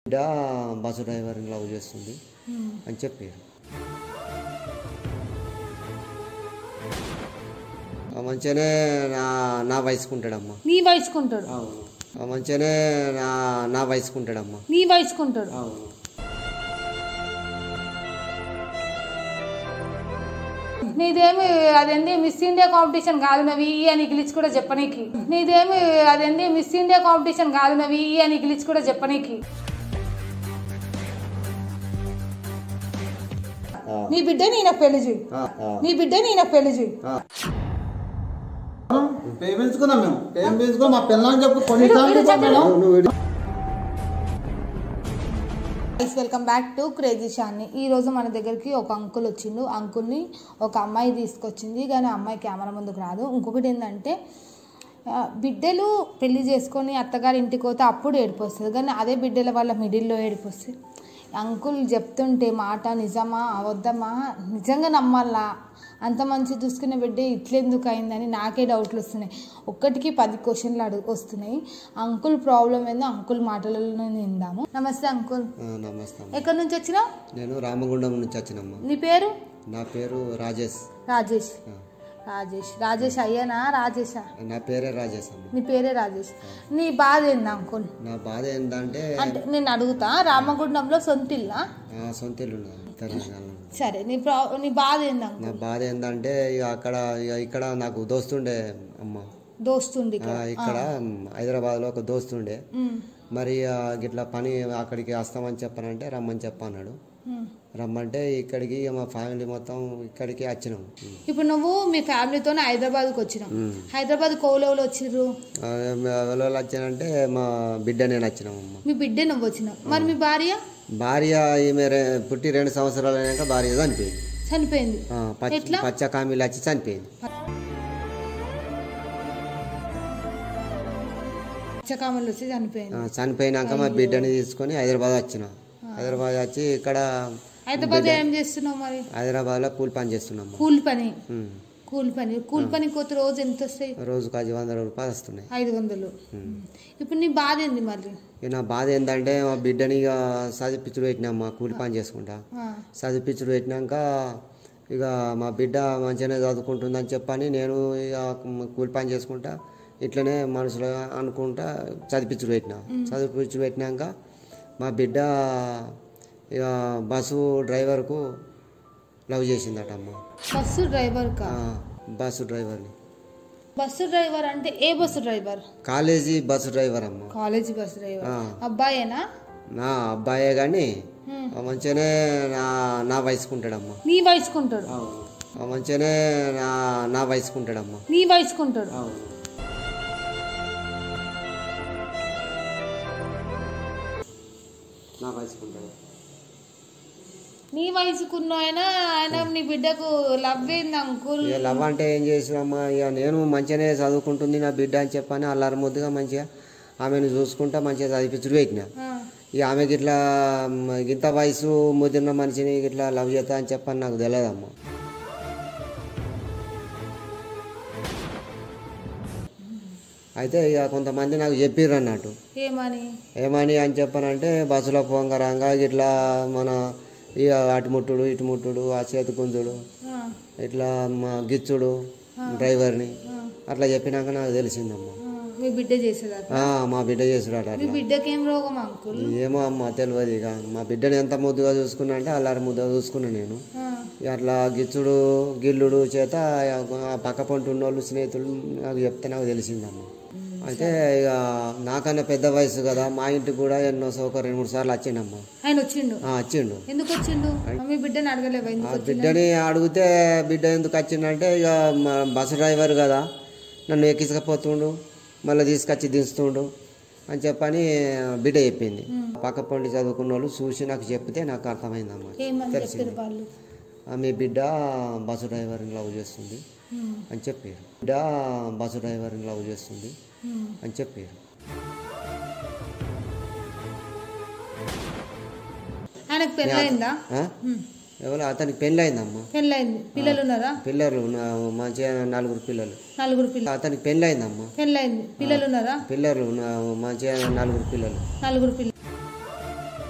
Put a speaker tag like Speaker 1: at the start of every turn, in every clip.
Speaker 1: బిడ్డ బస్సు డ్రైవర్ని లవ్ చేస్తుంది అని చెప్పారు ఆ మంచిగానే నా నా వయసుకుంటాడమ్మా
Speaker 2: నీ వయసుకుంటాడు
Speaker 1: అవును ఆ మంచిగానే నా నా వయసుకుంటాడమ్మా
Speaker 2: నీ వయసుకుంటాడు
Speaker 1: అవును
Speaker 2: నీదేమి అదేంది మిస్ ఇండియా కాంపిటీషన్ కాదు నవి ఈ అని గిలిచి కూడా చెప్పనీకి నీదేమి అదేంది మిస్ ఇండియా కాంపిటీషన్ కాదు నవి ఈ అని గిలిచి కూడా చెప్పనీకి నీ బిడ్డ నేను పెళ్లి చేయి
Speaker 1: ఆ, ఆ,
Speaker 2: నీ బిడ్డ నేను పెళ్లి చేయి
Speaker 1: ఆ.
Speaker 3: పేమెంచుకున్నాం మేము పేమెంచుకున్నాం మా పిల్లలని చెప్పి కొన్ని సార్లు చెప్పాను
Speaker 1: నువ్వు ఇటు-
Speaker 2: guys welcome back to crazy షాన్ని ఈ రోజు మన దగ్గరికి ఒక అంకుల్ వచ్చిండు అంకుల్ని ఒక అమ్మాయి తీసుకొచ్చింది కానీ ఆ అమ్మాయి కెమెరా ముందుకు రాదు ఇంకొకటి ఏంటంటే ఆ, బిడ్డలు పెళ్లి చేసుకొని అత్తగారి ఇంటికి పోతే అప్పుడు ఏడుపు వస్తుంది కానీ అదే బిడ్డల వల్ల మిడిల్లో ఏడుపు వస్తుంది అంకుల్ చెప్తుంటే మాట నిజమా అవద్దమా నిజంగా నమ్మాలా అంత మంచి చూసుకునే బిడ్డ ఇట్లెందుకు అయిందని నాకే డౌట్లు వస్తున్నాయి ఒక్కటికి పది క్వశ్చన్లు అడుగు వస్తున్నాయి అంకుల్ ప్రాబ్లం ఏందో అంకుల్ మాటలలో నిందాము నమస్తే అంకుల్
Speaker 1: ఆ, నమస్తే అమ్మా.
Speaker 2: ఎక్కడి నుంచి వచ్చినావు
Speaker 1: నేను రామగుండం నుంచి వచ్చినమ్మా
Speaker 2: నీ పేరు
Speaker 1: నా పేరు రాజేష్
Speaker 2: రాజేష్
Speaker 1: ఆ,
Speaker 2: రాజేష్ రాజేష్ అయ్యానా రాజేషా
Speaker 1: నా పేరే రాజేష్ అమ్మ
Speaker 2: నీ పేరే రాజేష్ నీ బాధ ఏంది అంకుల్
Speaker 1: నా బాధ ఏంటంటే
Speaker 2: అంటే నేను అడుగుతా రామగుండంలో సొంత ఇల్లా
Speaker 1: ఆ, సొంత ఇల్లు ఉన్నది తెలంగాణలో
Speaker 2: సరే నీ ప్రా నీ బాధ ఏంది అంకుల్
Speaker 1: నా బాధ ఏంటంటే ఇక అక్కడ ఇక ఇక్కడ నాకు దోస్తుండే అమ్మ
Speaker 2: దోస్తుంది
Speaker 1: ఆ, ఇక్కడ హైదరాబాద్లో ఒక దోస్తుండే మరి ఆ, గిట్లా పని అక్కడికి వస్తామని చెప్పానంటే రమ్మని చెప్పన్నాడు రమ్మంటే ఇక్కడికి ఇక మా ఫ్యామిలీ మొత్తం ఇక్కడికి వచ్చినాం
Speaker 2: ఇప్పుడు నువ్వు మీ ఫ్యామిలీతో హైదరాబాద్కి వచ్చినావు హైదరాబాద్ కోలవులు వచ్చిర్రు
Speaker 1: ఆ, ఎవరు వచ్చానంటే మా బిడ్డ నేను వచ్చినామమ్మ
Speaker 2: మీ బిడ్డ నువ్వు వచ్చినావు మరి మీ భార్య
Speaker 1: భార్య ఈమె రె- పుట్టి రెండు సంవత్సరాలు అయినాక భార్య చనిపోయింది
Speaker 2: చనిపోయింది
Speaker 1: ఆ, పచ్చ
Speaker 2: ఎట్లా?
Speaker 1: పచ్చ కామీలు వచ్చి చనిపోయింది
Speaker 2: పచ్చకామలు వచ్చి చనిపోయింది
Speaker 1: ఆ, చనిపోయినాక మా బిడ్డని తీసుకొని హైదరాబాద్ వచ్చిన హైదరాబాద్ వచ్చి ఇక్కడ
Speaker 2: హైదరాబాద్ ఏం చేస్తున్నావు మరి
Speaker 1: హైదరాబాద్లో కూలి పని చేస్తున్నాం
Speaker 2: కూలి పని
Speaker 1: ఉమ్.
Speaker 2: కూలి పని కూలి పని కొత్త రోజు ఎంత వస్తాయి
Speaker 1: రోజుకు ఐదు వందల రూపాయలు వస్తున్నాయి
Speaker 2: ఐదు వందలు ఇప్పుడు నీ బాధ ఏంది మరి
Speaker 1: ఇక నా బాధ ఏంటంటే మా బిడ్డని ఇక చదివిపించుడు పెట్టినామ్మా కూలి పని చేసుకుంటా
Speaker 2: ఆ,
Speaker 1: చదివిపించుడు పెట్టినాక ఇక మా బిడ్డ మంచిగానే చదువుకుంటుందని చెప్పని నేను ఇక కూలి పని చేసుకుంటా ఇట్లనే మనసులో అనుకుంటా చదివిపించుడు పెట్టిన చదివిపించుడు పెట్టినాక మా బిడ్డ ఇక బస్సు డ్రైవర్కు లవ్ చేసిందట అమ్మ
Speaker 2: బస్సు డ్రైవర్ కా
Speaker 1: ఆ, బస్సు డ్రైవర్ని
Speaker 2: బస్సు డ్రైవర్ అంటే ఏ bus driver
Speaker 1: college bus driver అమ్మ
Speaker 2: కాలేజీ బస్సు డ్రైవర్
Speaker 1: ఆ.
Speaker 2: అబ్బాయేనా
Speaker 1: నా అబ్బాయే కానీ మంచిగానే నా నా వయసుకుంటాడమ్మా
Speaker 2: నీ వయసుకుంటాడు
Speaker 1: ఆ, మంచిగానే నా నా వయసుకుంటాడమ్మా
Speaker 2: నీ వయసుకుంటాడు
Speaker 1: నా వయసుకుంటాడు
Speaker 2: నీ వయసుకున్న ఆయన ఆయన నీ బిడ్డకు లవ్ ఏంది అంకుల్
Speaker 1: ఇక లవ్ అంటే ఏం చేసినమ్మా ఇక నేను మంచిగానే చదువుకుంటుంది నా బిడ్డ అని చెప్పని అల్లారు ముద్దుగా మంచిగా ఆమెను చూసుకుంటా మంచిగా చదివించుడు పెట్టిన
Speaker 2: ఆ,
Speaker 1: ఇక ఆమెకి ఇట్లా మ్, ఇంత వయసు ముదిరిన మనిషిని ఇట్లా లవ్ చేస్తా అని చెప్పని నాకు తెలియదమ్మా అయితే ఇక కొంతమంది నాకు చెప్పిర్రు అన్నట్టు
Speaker 2: ఏమని
Speaker 1: ఏమని అని చెప్పనంటే బస్సులో పొంగరంగా ఇట్లా మన ఇక అటు ముట్టుడు ఇటు ముట్టుడు ఆ చేతి గుంజుడు
Speaker 2: ఆ,
Speaker 1: ఇట్లా మా గిచ్చుడు డ్రైవర్ని అట్లా చెప్పినాక నాకు తెలిసిందమ్మా
Speaker 2: ఆ, మీ బిడ్డ చేసేదా
Speaker 1: ఆ, మా బిడ్డ చేసుడాట
Speaker 2: మీ
Speaker 1: అట్లా
Speaker 2: బిడ్డకి ఏం రోగం అంకుల్
Speaker 1: ఏమో అమ్మ తెలియదు ఇక మా బిడ్డని ఎంత ముద్దుగా చూసుకున్నా అంటే అల్లారి ముద్దుగా చూసుకున్నా నేను
Speaker 2: ఆ,
Speaker 1: ఇక అట్లా గిచ్చుడు గిల్లుడు చేత ఆ పక్క పొంటి ఉన్నోళ్ళు స్నేహితులు నాకు చెప్తే నాకు తెలిసిందమ్మ అయితే ఇక నాకన్నా పెద్ద వయసు కదా మా ఇంటికి కూడా ఎన్నో సౌకర్యం రెండు మూడు సార్లు వచ్చిండమ్మా
Speaker 2: ఆయన వచ్చిండు
Speaker 1: ఆ, వచ్చిండు
Speaker 2: ఎందుకు వచ్చిండు మీ బిడ్డని అడగలేవా
Speaker 1: ఆ
Speaker 2: ఎందుకు వచ్చిండు
Speaker 1: బిడ్డని అడిగితే బిడ్డ ఎందుకు వచ్చిందంటే ఇక మా బస్సు డ్రైవర్ కదా నన్ను ఎక్కించకపోతుండు మళ్ళీ తీసుకొచ్చి దించుతుండు అని చెప్పని బిడ్డ చెప్పింది పక్క పండి చదువుకున్న వాళ్ళు చూసి నాకు చెప్తే నాకు అర్థమైందమ్మా
Speaker 2: ఏమని
Speaker 1: తెలిసింది
Speaker 2: చెప్పారు వాళ్ళు
Speaker 1: ఆ, మీ బిడ్డ బస్సు డ్రైవర్ని లవ్ చేస్తుంది
Speaker 2: ఉమ్,
Speaker 1: అని చెప్పారు బిడ్డ బస్సు డ్రైవర్ని లవ్ చేస్తుంది
Speaker 2: ఉమ్.
Speaker 1: అని చెప్పారు
Speaker 2: ఆయనకు పెళ్ళయిందా
Speaker 1: ఆ? ఎవరు అతనికి పెళ్ళయిందమ్మా
Speaker 2: పెళ్ళయింది పిల్లలు ఉన్నారా
Speaker 1: పిల్లలు నా- మంచిగా నలుగురు పిల్లలు
Speaker 2: నలుగురు పిల్లలు
Speaker 1: అతనికి పెళ్ళయిందమ్మా
Speaker 2: పెళ్ళయింది పిల్లలు ఉన్నారా
Speaker 1: పిల్లలు నా- మంచిగా నలుగురు పిల్లలు
Speaker 2: నలుగురు పిల్లలు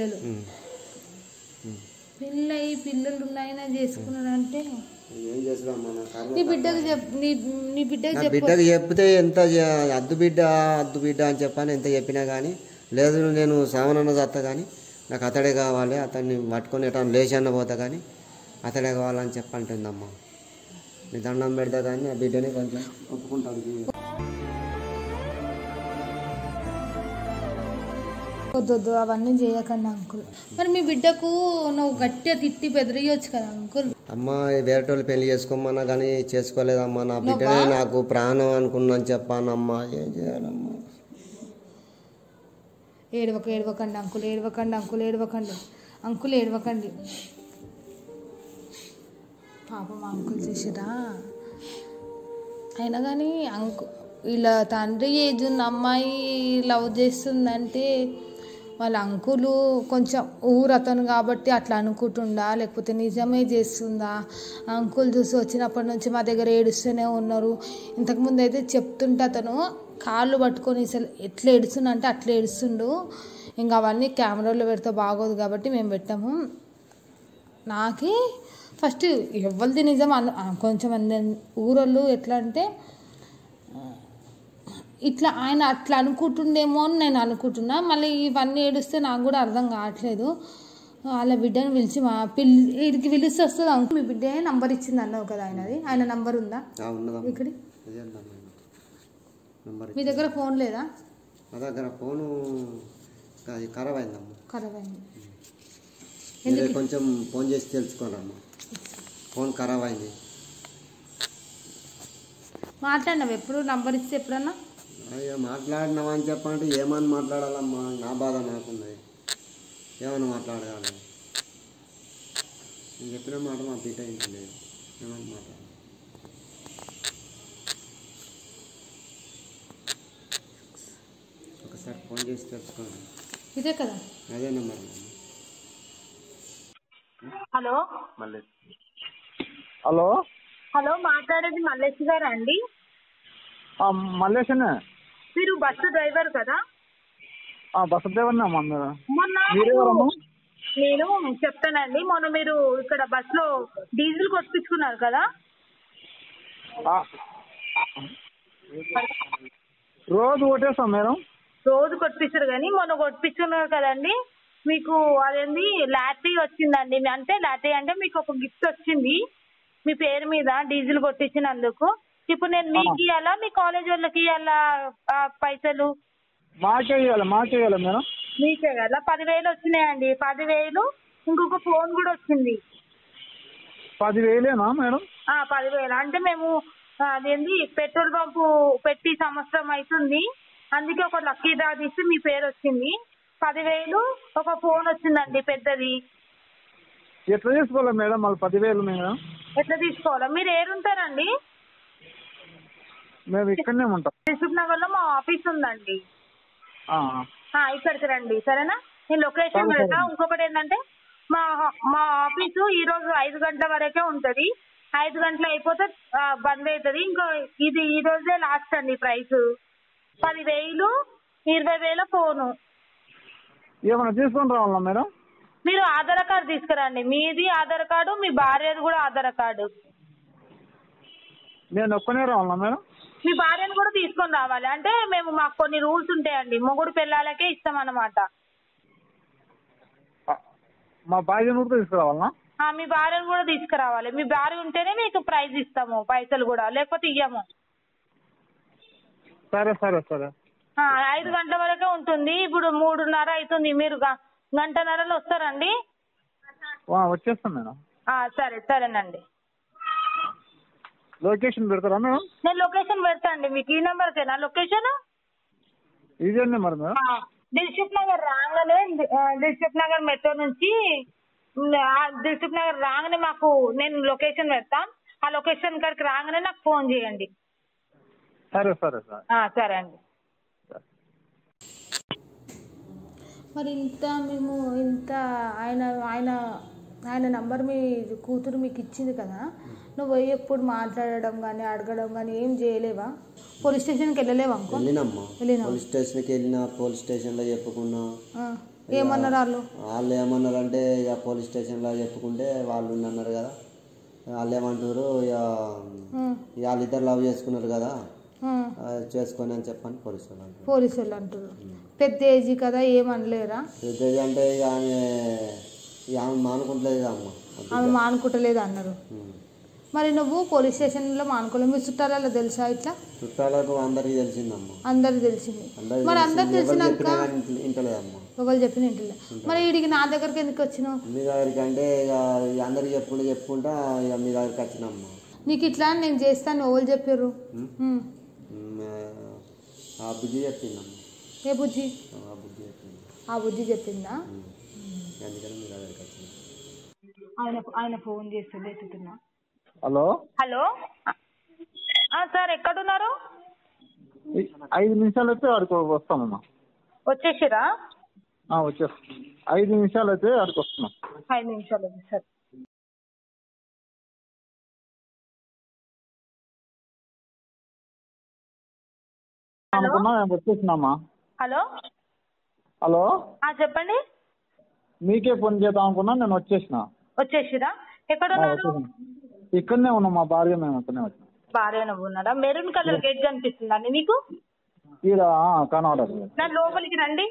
Speaker 2: బిడ్డలు
Speaker 1: ఉమ్.
Speaker 2: పెళ్ళయి పిల్లలు ఉన్నాయని చేసుకున్నాడంటే
Speaker 1: ఏం చేస్తున్నాం మన కర్మ
Speaker 2: నీ బిడ్డకు చెప్ నీ నీ బిడ్డకు
Speaker 1: నా
Speaker 2: చెప్పు
Speaker 1: బిడ్డకు చెప్తే ఎంత చే- అద్దు బిడ్డ అద్దు బిడ్డ అని చెప్పని ఎంత చెప్పినా కానీ లేదు నేను సామానన్న చస్తా కానీ నాకు అతడే కావాలి అతన్ని పట్టుకొని ఎటా లేచన్న పోతా కానీ అతడే కావాలని చెప్పంటుందమ్మా నీ దండం పెడతా కానీ ఆ బిడ్డని కొంచెం ఒప్పుకుంటాను
Speaker 2: వద్దు వద్దు అవన్నీ చేయకండి అంకుల్ మరి మీ బిడ్డకు నువ్వు గట్టిగా తిట్టి బెదిరియొచ్చు కదా అంకుల్
Speaker 1: అమ్మ వేరేటోళ్ళు పెళ్లి చేసుకోమన్నా కానీ చేసుకోలేదమ్మా నా బిడ్డనే నాకు ప్రాణం అనుకున్నాను చెప్పానమ్మా ఏం చేయాలమ్మా
Speaker 2: ఏడవక ఏడవకండి అంకుల్ ఏడవకండి అంకుల్ ఏడవకండి అంకుల్ ఏడవకండి పాపం అంకుల్ చేసిరా అయినా కానీ అంకు వీళ్ళ తండ్రి ఏజ్ ఉన్న అమ్మాయి లవ్ చేస్తుందంటే వాళ్ళ అంకులు కొంచెం ఊరు అతను కాబట్టి అట్లా అనుకుంటుండా లేకపోతే నిజమే చేస్తుందా అంకుల్ చూసి వచ్చినప్పటి నుంచి మా దగ్గర ఏడుస్తూనే ఉన్నారు ఇంతకుముందు అయితే చెప్తుంటే అతను కాళ్ళు పట్టుకొని అసలు ఎట్లా ఏడుస్తుండంటే అట్లా ఏడుస్తుండు ఇంకా అవన్నీ కెమెరాలో పెడితే బాగోదు కాబట్టి మేము పెట్టాము నాకే ఫస్ట్ ఎవరిది నిజం అను ఆ, కొంచెం అంద- ఊరోళ్ళు ఎట్లా అంటే ఆ, ఇట్లా ఆయన అట్లా అనుకుంటుండేమో అని నేను అనుకుంటున్నా మళ్ళీ ఇవన్నీ ఏడుస్తే నాకు కూడా అర్థం కావట్లేదు వాళ్ళ బిడ్డని పిలిచి మా పిల్లి వీడికి పిలిస్తే వస్తుంది అంకుల్ మీ బిడ్డ నంబర్ ఇచ్చింది అన్నావు కదా ఆయనది ఆయన నంబర్ ఉందా
Speaker 1: ఆ, ఉన్నదమ్మా
Speaker 2: ఇక్కడి
Speaker 1: అదే అమ్మా నెంబర్
Speaker 2: మీ దగ్గర ఫోన్ లేదా
Speaker 1: నా దగ్గర ఫోను అది ఖరాబ్ అయిందమ్మా
Speaker 2: ఖరాబ్ అయింది
Speaker 1: మీరే కొంచెం ఫోన్ చేసి తెలుసుకోండి అమ్మా ఫోన్ ఖరాబ్ అయింది
Speaker 2: మాట్లాడినావు ఎప్పుడు నంబర్ ఇస్తే ఎప్పుడన్నా
Speaker 1: అయ్యో మాట్లాడినావా అని చెప్పంటే ఏమని మాట్లాడాలమ్మా నా బాధ నాకున్నది ఏమని మాట్లాడగలను నేను చెప్పిన మాట మా బిడ్డ ఇంటలేదు ఏమని మాట్లాడాలి ఒకసారి ఫోన్ చేసి తెలుసుకోండి
Speaker 2: ఇదే కదా
Speaker 1: అదే నెంబర్
Speaker 4: హలో
Speaker 3: హలో
Speaker 4: హలో మాట్లాడేది మల్లేష్ గారా అండి
Speaker 3: మల్లేషనే
Speaker 4: మీరు బస్సు డ్రైవర్ కదా
Speaker 3: బస్ డ్రైవర్నే అమ్మా మీరు
Speaker 4: మొన్న
Speaker 3: మీరెవరమ్మా?
Speaker 4: నేను చెప్తానండి మొన్న మీరు ఇక్కడ బస్ లో డీజిల్ కొట్టించుకున్నారు కదా
Speaker 3: ఆ, రోజు ఓటేస్తాం మేడం
Speaker 4: రోజు కొట్టించారు కానీ మొన్న కొట్టించుకున్నారు కదండి మీకు అదేంది లాటరీ వచ్చిందండి అంటే లాటరీ అంటే మీకు ఒక గిఫ్ట్ వచ్చింది మీ పేరు మీద డీజిల్ కొట్టించినందుకు ఇప్పుడు నేను మీకు ఇవ్వాలా మీ కాలేజ్ వాళ్ళకి ఇవ్వాలా ఆ, పైసలు
Speaker 3: మాకే ఇవ్వాలి మాకే ఇవ్వాలి మేడం
Speaker 4: మీకే కదా పదివేలు వచ్చినాయండి పదివేలు ఇంకొక ఫోన్ కూడా వచ్చింది
Speaker 3: పదివేలేనా మేడం
Speaker 4: ఆ పదివేలు అంటే మేము ఆ, అదేంది పెట్రోల్ పంపు పెట్టి సంవత్సరం అవుతుంది అందుకే ఒక లక్కీ డ్రా తీసి మీ పేరు వచ్చింది పదివేలు ఒక ఫోన్ వచ్చిందండి పెద్దది
Speaker 3: ఎట్లా తీసుకోవాలి మేడం మళ్ళీ పదివేలు మేడం
Speaker 4: ఎట్లా తీసుకోవాలా మీరు ఏడుంటారండి
Speaker 3: మేము ఇక్కడనే ఉంటాం
Speaker 4: దిల్సుఖ్ నగర్ లో మా ఆఫీస్ ఉందండి
Speaker 3: ఆ,
Speaker 4: ఆ, ఇక్కడికి రండి సరేనా నేను లొకేషన్
Speaker 3: సరే,
Speaker 4: పెడతా
Speaker 3: సరే.
Speaker 4: ఇంకొకటి ఏంటంటే మా మా ఆఫీసు ఈ రోజు ఐదు గంటల వరకే ఉంటది ఐదు గంటలు అయిపోతే ఆ, బంద్ అవుతుంది ఇంకో ఇది ఈ రోజే లాస్ట్ అండి ప్రైస్ పది వేలు ఇరవై వేల ఫోను
Speaker 3: ఏమైనా తీసుకొని రావాలా మేడం
Speaker 4: మీరు ఆధార్ కార్డు తీసుకురండి మీది ఆధార్ కార్డు మీ భార్యది కూడా ఆధార్ కార్డు
Speaker 3: నేను ఒక్కనే రావాలా మేడం
Speaker 4: మీ భార్యను కూడా తీసుకొని రావాలి అంటే మేము మాకు కొన్ని రూల్స్ ఉంటాయండి మొగుడు పిల్లలకే ఇస్తాం అన్నమాట
Speaker 3: ఆ, మా భార్యను కూడా తీసుకురావాలా
Speaker 4: ఆ, మీ భార్యను కూడా తీసుకురావాలి మీ భార్య ఉంటేనే మీకు ప్రైజ్ ఇస్తాము పైసలు కూడా లేకపోతే ఇయ్యము
Speaker 3: సరే సరే సరే
Speaker 4: ఆ, ఐదు గంటల వరకే ఉంటుంది ఇప్పుడు మూడున్నర అవుతుంది మీరు గ- గంటన్నరలో వస్తారండి
Speaker 3: ఆ, వచ్చేస్తాం మేడం
Speaker 4: ఆ, సరే సరేనండి
Speaker 3: లొకేషన్ పెడతారా మేడం
Speaker 4: నేను లొకేషన్ పెడతా అండి మీకు ఈ నెంబర్కేనా లొకేషన్
Speaker 3: ఇదే నెంబర్ మేడం
Speaker 4: దిల్సుఖ్ నగర్ రాగానే ఆ, దిల్సుఖ్ నగర్ మెట్రో నుంచి ఉమ్, ఆ, దిల్సుఖ్ నగర్ రాగానే మాకు నేను లొకేషన్ పెడతా ఆ లొకేషన్ కాడికి రాగానే నాకు ఫోన్ చేయండి
Speaker 3: సరే సరే సరే
Speaker 4: ఆ, సరే అండి
Speaker 2: మరి ఇంత మేము ఇంత ఆయన ఆయన ఆయన నంబర్ మీ కూతురు మీకు ఇచ్చింది కదా నువ్వు పోయి ఎప్పుడు మాట్లాడడం కానీ అడగడం కానీ ఏం చేయలేవా పోలీస్ స్టేషన్కి వెళ్ళలేవా అనుకో
Speaker 1: వెళ్ళినమ్మా
Speaker 2: వెళ్ళినావా?
Speaker 1: పోలీస్ స్టేషన్కి వెళ్ళినా పోలీస్ స్టేషన్లో చెప్పుకున్నా
Speaker 2: ఆ, ఏమన్నారు వాళ్ళు
Speaker 1: వాళ్ళు ఏమన్నారంటే ఇక పోలీస్ స్టేషన్లో చెప్పుకుంటే వాళ్ళు అన్నారు కదా వాళ్ళు ఏమంటారు ఇక
Speaker 2: ఉమ్,
Speaker 1: ఇక వాళ్ళిద్దరు లవ్ చేసుకున్నారు కదా
Speaker 2: ఉమ్.
Speaker 1: ఆ, చేసుకొని అని చెప్పని పోలీసు వాళ్ళు అంటారు
Speaker 2: పోలీసు వాళ్ళు అంటారు పెద్ద ఏజీ కదా ఏమనలేరా
Speaker 1: పెద్దది అంటే ఇక ఆమె ఇక ఆమె మానుకుంటలేదు కదా అమ్మ
Speaker 2: ఆమె మానుకుంటలేదు అన్నారు
Speaker 1: ఉమ్.
Speaker 2: మరి నువ్వు పోలీస్ స్టేషన్లో మానుకోలేవు మీ చుట్టాలలో తెలుసా ఇట్లా
Speaker 1: చుట్టాలకు అందరికీ తెలిసిందమ్మ
Speaker 2: అందరికి తెలిసింది
Speaker 1: అందరికీ
Speaker 2: మరి అందరికి
Speaker 1: తెలిసింది. ఎవరు
Speaker 2: తెలిసినాక
Speaker 1: చెప్పినా కానీ ఇంట- ఇంటలేదమ్మ
Speaker 2: ఒకళ్ళు చెప్పిన ఇంటిలో మరి వీడికి నా దగ్గరికి ఎందుకు వచ్చినావు
Speaker 1: మీ దగ్గరికి అంటే ఇక ఇక అందరికి చెప్పుకుంటూ చెప్పుకుంటా ఇక మీ దగ్గరికి వచ్చినమ్మ
Speaker 2: నీకు ఇట్లా నేను చేస్తాను ఎవరు చెప్పారు ఉమ్.
Speaker 1: ఉమ్, ఆ బుద్ధి చెప్పిందమ్మ
Speaker 2: ఏ బుజ్జి
Speaker 1: ఆ బుద్ధి చెప్పింది
Speaker 2: ఆ బుజ్జి చెప్పిందా
Speaker 1: ఉమ్. అందుకని మీ దగ్గరికి వచ్చిన
Speaker 2: ఆయన ఆయన ఫోన్ చేస్తుండే ఎత్తుతున్నా
Speaker 3: హలో
Speaker 4: హలో ఆ, సార్ ఎక్కడున్నారు
Speaker 3: ఈ ఐదు నిమిషాలు అయితే అక్కడికి వస్తామమ్మా
Speaker 4: వచ్చేసిరా
Speaker 3: ఆ, వచ్చేస్తాం ఐదు నిమిషాలు అయితే అక్కడికి వస్తున్నాం
Speaker 4: ఐదు నిమిషాలు ఉంది సార్
Speaker 3: అనుకున్నా మేము వచ్చేసినామా
Speaker 4: హలో
Speaker 3: హలో
Speaker 4: ఆ, చెప్పండి
Speaker 3: మీకే ఫోన్ చేద్దాం అనుకున్నా నేను వచ్చేసిన
Speaker 4: వచ్చేసిరా
Speaker 3: ఆ,
Speaker 4: ఎక్కడున్నారు
Speaker 3: వచ్చేసాను. ఇక్కడనే ఉన్నాం మా భార్య మేము ఇక్కడనే వచ్చినాం
Speaker 4: భార్య నువ్వు ఉన్నారా మెరూన్ కలర్ గేట్ కనిపిస్తుందండి మీకు
Speaker 3: ఈడ కనబడదు
Speaker 4: నా లోపలికి రండి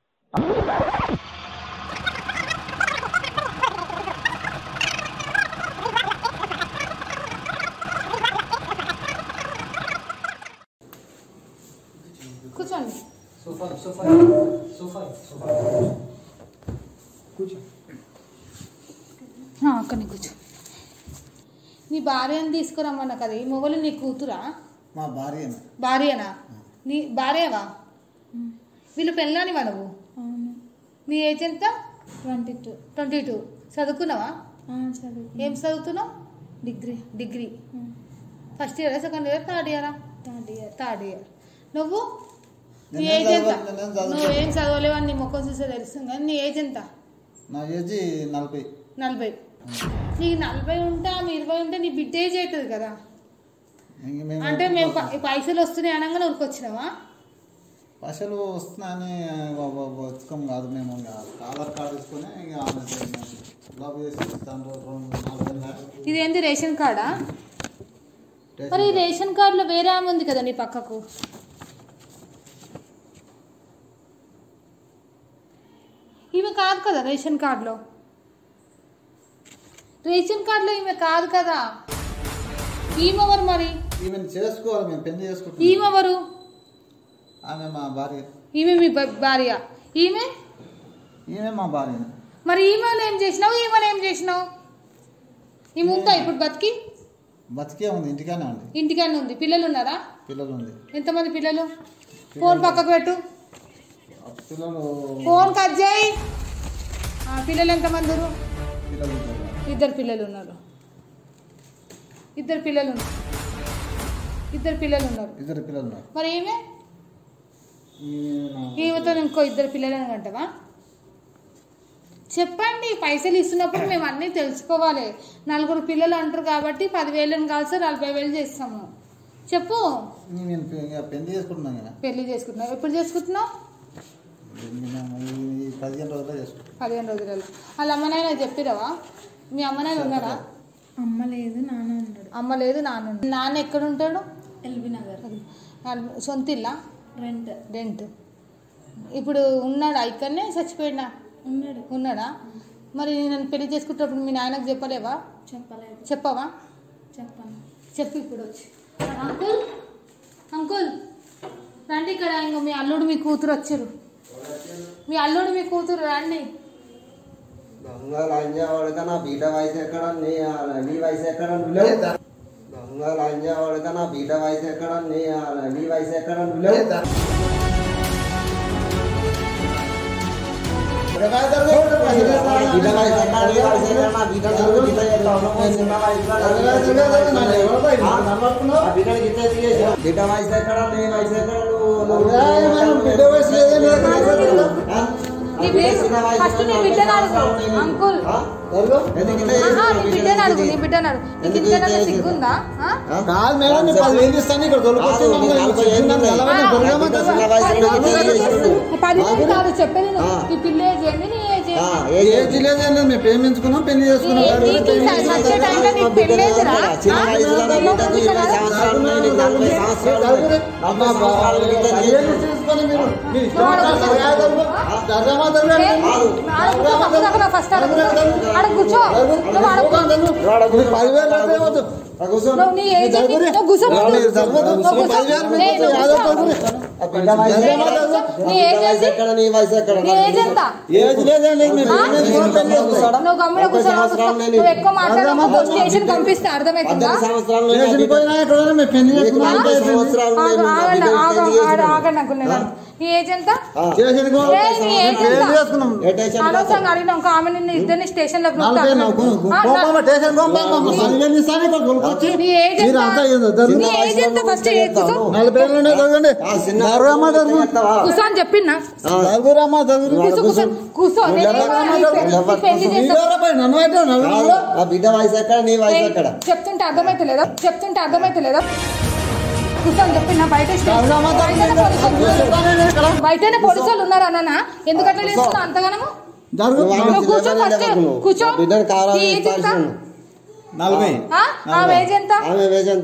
Speaker 2: కూర్చోండి ఆ, అక్కడనే కూర్చో నీ భార్యను తీసుకురమ్మన్నా కదా ఈ మొగలు నీ కూతురా
Speaker 3: మా భార్య
Speaker 2: భార్యనా నీ భార్యవా వీళ్ళు పెళ్ళానివా నువ్వు నీ ఏజ్ ఎంత
Speaker 5: ట్వంటీ టూ
Speaker 2: ట్వంటీ టూ చదువుకున్నావా
Speaker 5: చదువు
Speaker 2: ఏం చదువుతున్నావు
Speaker 5: డిగ్రీ
Speaker 2: డిగ్రీ ఫస్ట్ ఇయరా సెకండ్ ఇయర్ థర్డ్ ఇయరా
Speaker 5: థర్డ్ ఇయర్
Speaker 2: థర్డ్ ఇయర్ నువ్వు నీ
Speaker 3: నేనేం
Speaker 2: ఏజ్ ఎంత
Speaker 3: చదవలేదు, నేనేం చదవలేదు.
Speaker 2: నువ్వు ఏం చదవలేవు అని నీ ముఖం చూస్తే తెలుస్తుంది కానీ నీ ఏజ్ ఎంత
Speaker 3: నా ఏజ్ నలభై
Speaker 2: నలభై నీకు నలభై ఉంటే ఆమె ఇరవై ఉంటే నీ బిడ్డ ఏజ్ అవుతుంది కదా
Speaker 3: ఇంక మేము
Speaker 2: అంటే మేము ప- పైసలు వస్తున్నాయి అనగానే ఉరికొచ్చినావా
Speaker 3: పైసలు వస్తున్నాయని బతుకం కాదు మేము ఇంకా ఆధార్ కార్డు తీసుకొని ఇక ఆమె జాబ్ చేసి ఇస్తాను రెండు నాలుగు వేలు దాకా.
Speaker 2: ఇదేంటి రేషన్ కార్డా మరి ఈ రేషన్ కార్డులో వేరే ఆమె ఉంది కదా నీ పక్కకు ఈమె కాదు కదా రేషన్ కార్డులో రేషన్ కార్డులో ఈమె కాదు కదా ఈమెవరు మరి
Speaker 3: ఈమెను చేసుకోవాలి మేము పెళ్లి చేసుకుంటాం
Speaker 2: ఈమెవరు
Speaker 3: ఆమె మా భార్య
Speaker 2: ఈమె మీ భ- భార్య ఈమె
Speaker 3: ఈమె మా భార్య
Speaker 2: మరి ఈమెను ఏం చేసినావు ఈమెను ఏం చేసినావు ఈమె ఉందా ఇప్పుడు బతికి
Speaker 3: బతికే ఉంది ఇంటికానే ఉంది
Speaker 2: ఇంటికన్నా ఉంది పిల్లలు ఉన్నారా
Speaker 3: పిల్లలు ఉంది
Speaker 2: ఎంతమంది పిల్లలు ఫోన్ పక్కకు పెట్టు
Speaker 3: ఆ పిల్లలు
Speaker 2: ఫోన్ కట్ చేయి ఆ, పిల్లలు ఎంతమంది ఉన్నారు?
Speaker 3: పిల్లలు ఉంటారు.
Speaker 2: ఇద్దరు పిల్లలు ఉన్నారు ఇద్దరు పిల్లలు ఉన్నారు ఇద్దరు పిల్లలు ఉన్నారు
Speaker 3: ఇద్దరు పిల్లలు ఉన్నారు
Speaker 2: మరి ఈమె
Speaker 3: ఈమె నా-
Speaker 2: ఈమెతో ఇంకో ఇద్దరు పిల్లలని అంటవా చెప్పండి పైసలు ఇస్తున్నప్పుడు మేము అన్నీ తెలుసుకోవాలి నలుగురు పిల్లలు అంటారు కాబట్టి పదివేలను కాల్సి నలభై వేలు చేస్తాము చెప్పు
Speaker 3: నేను పె- ఇక పెళ్లి చేసుకుంటున్నాం కదా
Speaker 2: పెళ్లి చేసుకుంటున్నావు ఎప్పుడు చేసుకుంటున్నావు
Speaker 3: మేము ఈ పదిహేను రోజుల్లో చేసుకుంటాం
Speaker 2: పదిహేను రోజులలో వాళ్ళ అమ్మనైనా చెప్పిరవా మీ అమ్మనైనా ఉన్నారా
Speaker 5: అమ్మ లేదు నాన్న ఉన్నాడు
Speaker 2: అమ్మ లేదు నాన్న ఉన్నాడు. నాన్న ఎక్కడ ఉంటాడు
Speaker 5: ఎల్బీ నగర్
Speaker 2: నాన్న- సొంత ఇల్లా
Speaker 5: రెంట్
Speaker 2: రెంట్ ఇప్పుడు ఉన్నాడా ఇక్కడనే చచ్చిపోయినా
Speaker 5: ఉన్నాడు
Speaker 2: ఉన్నాడా మరి నన్ను పెళ్లి చేసుకుంటప్పుడు మీ నాయనకు చెప్పలేవా
Speaker 5: చెప్పలేదు
Speaker 2: చెప్పవా
Speaker 5: చెప్పాను
Speaker 2: చెప్పు ఇప్పుడు వచ్చి అంకుల్ అంకుల్ రండి ఇక్కడ ఇంకో మీ అల్లుడు మీ కూతురు వచ్చారు మీ అల్లుడు మీ కూతురు రండి
Speaker 1: దొంగ లంజావాడుగా నా బీట వయసు ఎక్కడ నీ నీ వయసు ఎక్కడ నువ్వు లేవు దొంగ లంజావాడుగా నా బీట వయసు ఎక్కడ నీ నీ వయసు ఎక్కడ నువ్వు లేవు బీట వయసు ఎక్కడ నీ వయసు ఎక్కడ నా బీట నువ్వు బీట చేస్తావు నువ్వు చిన్న వయసులో ఆ బీటని గిట్ట తీసేసి బీట వయసు ఎక్కడ నీ వయసు ఎక్కడ నువ్వు నువ్వు
Speaker 3: బిడ్డ వయసు లేదే, లేదు.
Speaker 1: ఆ?
Speaker 2: నీ బిడ్డ- ఫస్ట్ నీ బిడ్డను అడుగు అంకుల్
Speaker 1: ఎందుకు ఇట్లా
Speaker 2: ఆహా, నీ
Speaker 1: చేస్తున్నావు?
Speaker 2: బిడ్డను అడుగు నీ బిడ్డను అడుగు నీకు ఇంతకన్నా సిగ్గుందా ఆ?
Speaker 3: కాదు మేడం నేను పదివేలు ఇస్తాను ఇక్కడ దొరికొచ్చి
Speaker 1: కాదు,
Speaker 3: మమ్మల్ని
Speaker 1: నాకు
Speaker 3: చిన్న
Speaker 1: ఏంటి?
Speaker 3: నిలబడి
Speaker 1: ఆ,
Speaker 3: దొరకమంటే
Speaker 1: చిన్న వయసులో
Speaker 2: పది
Speaker 1: ఇట్లా
Speaker 2: రోజులు
Speaker 1: చేస్తున్నావు.
Speaker 2: అది నేను కాదు చెప్పేది నువ్వు.
Speaker 1: ఆ.
Speaker 2: ఈ పిల్ల ఏజ్ ఏంది నీ ఏజ్
Speaker 1: ఆ,
Speaker 2: ఏంది?
Speaker 1: ఏం
Speaker 3: ఏజ్ లేదండి మేము ప్రేమించుకున్నాం పెళ్లి చేసుకున్నాం
Speaker 2: నీ- నీకు ఈ స- వచ్చే టైంలో నీకు పెళ్ళి ఏదిరా?
Speaker 1: చిన్న
Speaker 2: ఆ?
Speaker 1: వయసులో నా
Speaker 2: పెళ్ళి
Speaker 1: బిడ్డకు
Speaker 2: ఉంది
Speaker 1: ఇరవై
Speaker 2: కదా?
Speaker 1: సంవత్సరాలు ఉన్నాయి, నీకు నలభై సంవత్సరాలు ఉన్నాయి. నలభై సంవత్సరాల బిడ్డకు
Speaker 3: పదివేలు తీసుకొని మీరు మీ ఇష్టం వచ్చినట్టు జరగాలి. జరగమా జరగాలి.
Speaker 2: ఆడ కూర్చో, పక్కన పక్కన ఫస్ట్ ఆడ కూర్చో. ఆడ కూర్చో నువ్వు ఆడ కూర్చో.
Speaker 3: మీరు పదివేలు అయితే వద్దు.
Speaker 1: ఆ కూర్చో.
Speaker 2: నువ్వు నీ ఏజ్ ఏంది? నువ్వు కూర్చో.
Speaker 3: మీరు జరగదు.
Speaker 2: నువ్వు కూర్చో.
Speaker 3: పదివేలు మీకు
Speaker 2: నేను
Speaker 3: వస్తాయి. యాదో
Speaker 2: కూర్చో.
Speaker 3: తగ్గుతుంది.
Speaker 1: ఆ బిడ్డ వయసు
Speaker 2: నేను
Speaker 1: ఎక్కడ?
Speaker 2: కూర్చో.
Speaker 1: ఆ
Speaker 2: నీ
Speaker 1: బిడ్డ
Speaker 2: ఏజ్
Speaker 1: వయసు
Speaker 2: ఏంది?
Speaker 1: ఎక్కడ నీ వయసు ఎక్కడ
Speaker 2: నీ ఏజ్ ఎంత
Speaker 3: ఏజ్ లేదండి మేము
Speaker 2: ఆ?
Speaker 3: ప్రేమించుకున్నాం పెళ్లి చేసుకున్నాం.
Speaker 2: నువ్వు గమ్మున కూర్చో
Speaker 1: సంవత్సరాలు నేను-
Speaker 2: నువ్వు ఎక్కువ మాట్లాడకు స్టేషన్ పంపిస్తే అర్థమవుతుందా
Speaker 1: పద్దెనిమిది సంవత్సరాలు ఉన్నాయి, నా
Speaker 3: స్టేషన్
Speaker 1: బిడ్డ.
Speaker 3: పోయినా ఎక్కడ మేము పెళ్లి చేసుకున్నాం
Speaker 1: నీకు
Speaker 3: అంతే
Speaker 1: నలభై
Speaker 3: అయిపోయింది.
Speaker 1: సంవత్సరాలు ఉన్నాయి,
Speaker 2: ఆగు,
Speaker 1: నువ్వు నా
Speaker 2: ఆగండి
Speaker 1: బిడ్డకు
Speaker 2: ఆగు,
Speaker 1: పెళ్లి
Speaker 2: ఆగు,
Speaker 1: చేసుకున్నావు.
Speaker 2: ఆగండి అనుకున్నాను నీ ఏజ్ ఎంత
Speaker 1: ఆ.
Speaker 3: స్టేషన్కి పో-
Speaker 2: ఏయ్, నీ ఏజ్
Speaker 3: పెళ్లి
Speaker 2: ఎంత
Speaker 3: చేసుకున్నాం
Speaker 1: ఏ స్టేషన్
Speaker 2: అనవసరంగా అడిగినా ఒక ఆమె నిన్ను ఇద్దరిని స్టేషన్ లో
Speaker 3: నలభై నాకు కోపం స్టేషన్ కోపం పదివేలు ఇస్తాను ఇక్కడ కొనుక్కొచ్చి
Speaker 2: నీ ఏజ్ ఎంత?
Speaker 3: మీరు అంతా ఏదో జరుగు.
Speaker 2: నీ ఏజ్ ఎంత ఫస్ట్ కూర్చో
Speaker 3: నలభై ఏళ్ళు ఉన్నాయి చదవండి
Speaker 1: ఆ, చిన్న
Speaker 3: జరగమ్మా జరుగు
Speaker 1: చేస్తావా?
Speaker 2: కూర్చో అని చెప్పినా
Speaker 3: జరుగురమ్మా జరుగు
Speaker 2: కూర్చో కూర్చో కూర్చో నేను ఏమన్నా నీ పె- నీ పెళ్లి చేస్తా
Speaker 3: మీరెవరపై నన్ను అయితే నన్ను
Speaker 1: కాదు, ఆ బిడ్డ వయసు ఎక్కడ నీ వయసు ఎక్కడ
Speaker 2: చెప్తుంటే అర్థమైతలేదా చెప్తుంటే అర్థమైతలేదా కూర్చొని చెప్పిన బయట స్టేషన్-
Speaker 3: జరగమ్మా
Speaker 2: బయటనే పోలీసులు-
Speaker 3: జరుగు ఇక్కడ
Speaker 2: బయటనే పోలీసు వాళ్ళు ఉన్నారు అన్న ఎందుకంటే లేదు అంతగానము
Speaker 3: జరుగు
Speaker 1: నువ్వు ఆమె
Speaker 2: నువ్వు కూర్చో
Speaker 1: చిన్నదాన్ని
Speaker 2: ఫస్ట్.
Speaker 1: ఎవరు నువ్వు?
Speaker 2: కూర్చో.
Speaker 1: ఆ బిడ్డను కారాలు
Speaker 2: నీ ఏజ్ ఎంత?
Speaker 1: ఇప్పాల్సి ఉంది.
Speaker 3: నలభై
Speaker 2: ఆ? ఆమె ఏజ్ ఎంత
Speaker 1: ఆమె ఏజ్ ఎంత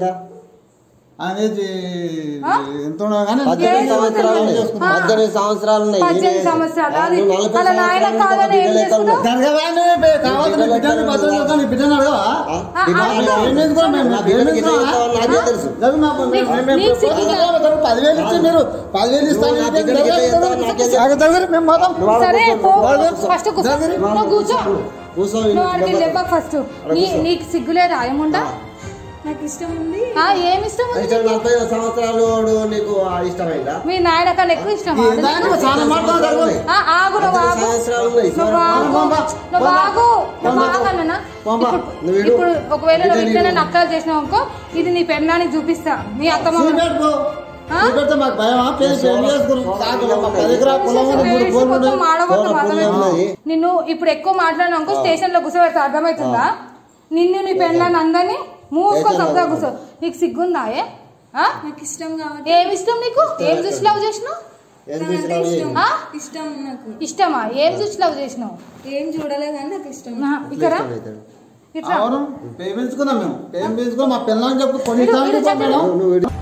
Speaker 3: అనేది
Speaker 2: ఆ?
Speaker 3: ఎంత ఉండదు కానీ
Speaker 1: పద్దెనిమిది
Speaker 2: ఏజ్
Speaker 1: సంవత్సరాలు ఉన్నాయి.
Speaker 2: ఆ.
Speaker 1: పద్దెనిమిది సంవత్సరాలు ఉన్నాయి
Speaker 2: పద్దెనిమిది
Speaker 1: ఈయన-
Speaker 2: సంవత్సరాలు.
Speaker 1: ఆ,
Speaker 2: అది
Speaker 1: నువ్వు నలభై
Speaker 2: వాళ్ళ నాయన
Speaker 1: సంవత్సరాలు
Speaker 2: కాదని ఏం
Speaker 1: బిడ్డ లెక్క ఉన్నావు.
Speaker 2: చేసుకున్నావు?
Speaker 3: జరగవాని కావాలి నీ బిడ్డని బతులు చేస్తాను, నీ బిడ్డని అడగవా
Speaker 1: ఆ,
Speaker 2: ఆ,
Speaker 1: బిడ్డ
Speaker 2: ఆ,
Speaker 1: వయసు
Speaker 2: ఆ,
Speaker 3: ప్రేమించుకోండి మేము,
Speaker 1: నా బిడ్డకి
Speaker 3: ప్రేమించుకోవా?
Speaker 1: ఎట్లా చేస్తావో నాకే తెలుసు
Speaker 3: జరుగు నా పని.
Speaker 2: నీకు-
Speaker 3: మేము- మేము
Speaker 2: నీకు సిగ్గు
Speaker 3: పదివేలు ఇస్తాం, పదివేలు ఇచ్చి మీరు పదివేలు ఇస్తాను
Speaker 1: నువ్వు నా
Speaker 3: నీకు
Speaker 1: బిడ్డకి ఎట్లా చేస్తావో
Speaker 3: జరగదు.
Speaker 1: నాకే తెలుసు.
Speaker 3: ఆగు, జరగదు, మేము పోతాం.
Speaker 2: సరే పో
Speaker 3: కూర్చో.
Speaker 2: ఫస్ట్ కూర్చో
Speaker 3: జరగదు.
Speaker 2: నువ్వు కూర్చో
Speaker 1: కూర్చో
Speaker 2: నువ్వు ఆడికి లేపా ఫస్ట్ నీ నీకు సిగ్గులేదు ఆయముండా
Speaker 5: నాకు ఇష్టం ఉంది
Speaker 2: ఆ, ఏమి ఇష్టం ఉంది
Speaker 1: అయితే నలభై సంవత్సరాలు వాడు నీకు ఆ ఇష్టమైందా
Speaker 2: మీ నాయన కన్నా ఎక్కువ ఇష్టం
Speaker 3: ఈ దానికి చాలా మాట్లాడతారు జరగదు.
Speaker 2: ఆగు నువ్వు
Speaker 1: పద్దెనిమిది
Speaker 2: ఆగు
Speaker 1: సంవత్సరాలు ఉన్నాయి
Speaker 2: నువ్వు ఆగు
Speaker 3: పంపా.
Speaker 2: నువ్వు ఆగు నువ్వు
Speaker 3: పంపా.
Speaker 2: ఆగన్నా
Speaker 3: పంపా.
Speaker 1: నువ్వు ఇడు.
Speaker 2: ఇప్పుడు ఒకవేళ నువ్వు
Speaker 1: బిడ్డ
Speaker 2: ఇట్లనే
Speaker 1: నీకు.
Speaker 2: నక్కలు చేసినావు అనుకో ఇది నీ పెళ్ళానికి చూపిస్తా నీ అత్తమ్మ
Speaker 3: సీక్రెట్ పో.
Speaker 2: ఆ?
Speaker 3: సీక్రెట్ మాకు భయమా? పెళ్లి పెళ్లి చేసుకున్నాం. సాకు, ఒక పది ఎకరాల పొలం ఉంది, మూడు
Speaker 2: స్టేషన్
Speaker 3: బోర్లు
Speaker 2: మొత్తం
Speaker 3: ఉన్నాయి.
Speaker 2: మాడగొట్టు
Speaker 1: ఫోన్
Speaker 2: మాత్రమే.
Speaker 1: ఉన్నది.
Speaker 2: నిన్ను ఇప్పుడు ఎక్కువ మాట్లాడినా అనుకో స్టేషన్ లో కూర్చోబెడితే అర్థమవుతుందా నిన్ను నీ పెళ్ళాన్ని అందరినీ మూసుకొని
Speaker 1: స్టేషన్లో
Speaker 2: సబ్దా కూర్చో నీకు సిగ్గుందా ఏ? ఆ?
Speaker 5: నాకు ఇష్టం కాబట్టి
Speaker 2: ఏమి ఇష్టం నీకు ఏం చూసి లవ్ చేసినావు
Speaker 1: ఎందుకు
Speaker 5: నాకంటే
Speaker 1: ఇష్టం
Speaker 5: ఇష్టం
Speaker 2: ఆ?
Speaker 5: ఇష్టం నాకు
Speaker 2: ఇష్టమా ఏం చూసి లవ్ చేసినావు
Speaker 5: ఏం చూడలే కానీ నాకు ఇష్టం
Speaker 2: నా, ఇక్కడ
Speaker 1: అవుతాడు.
Speaker 2: ఇట్లా
Speaker 3: అవును ప్రేమించుకున్నాం మేము ప్రేమించుకున్నాం మా పిల్లలని చెప్పు కొన్ని
Speaker 2: ఇడు,
Speaker 3: సార్లు
Speaker 2: ఇడు చెప్పు.
Speaker 3: మేడం
Speaker 1: నువ్వు నువ్వు ఇడు.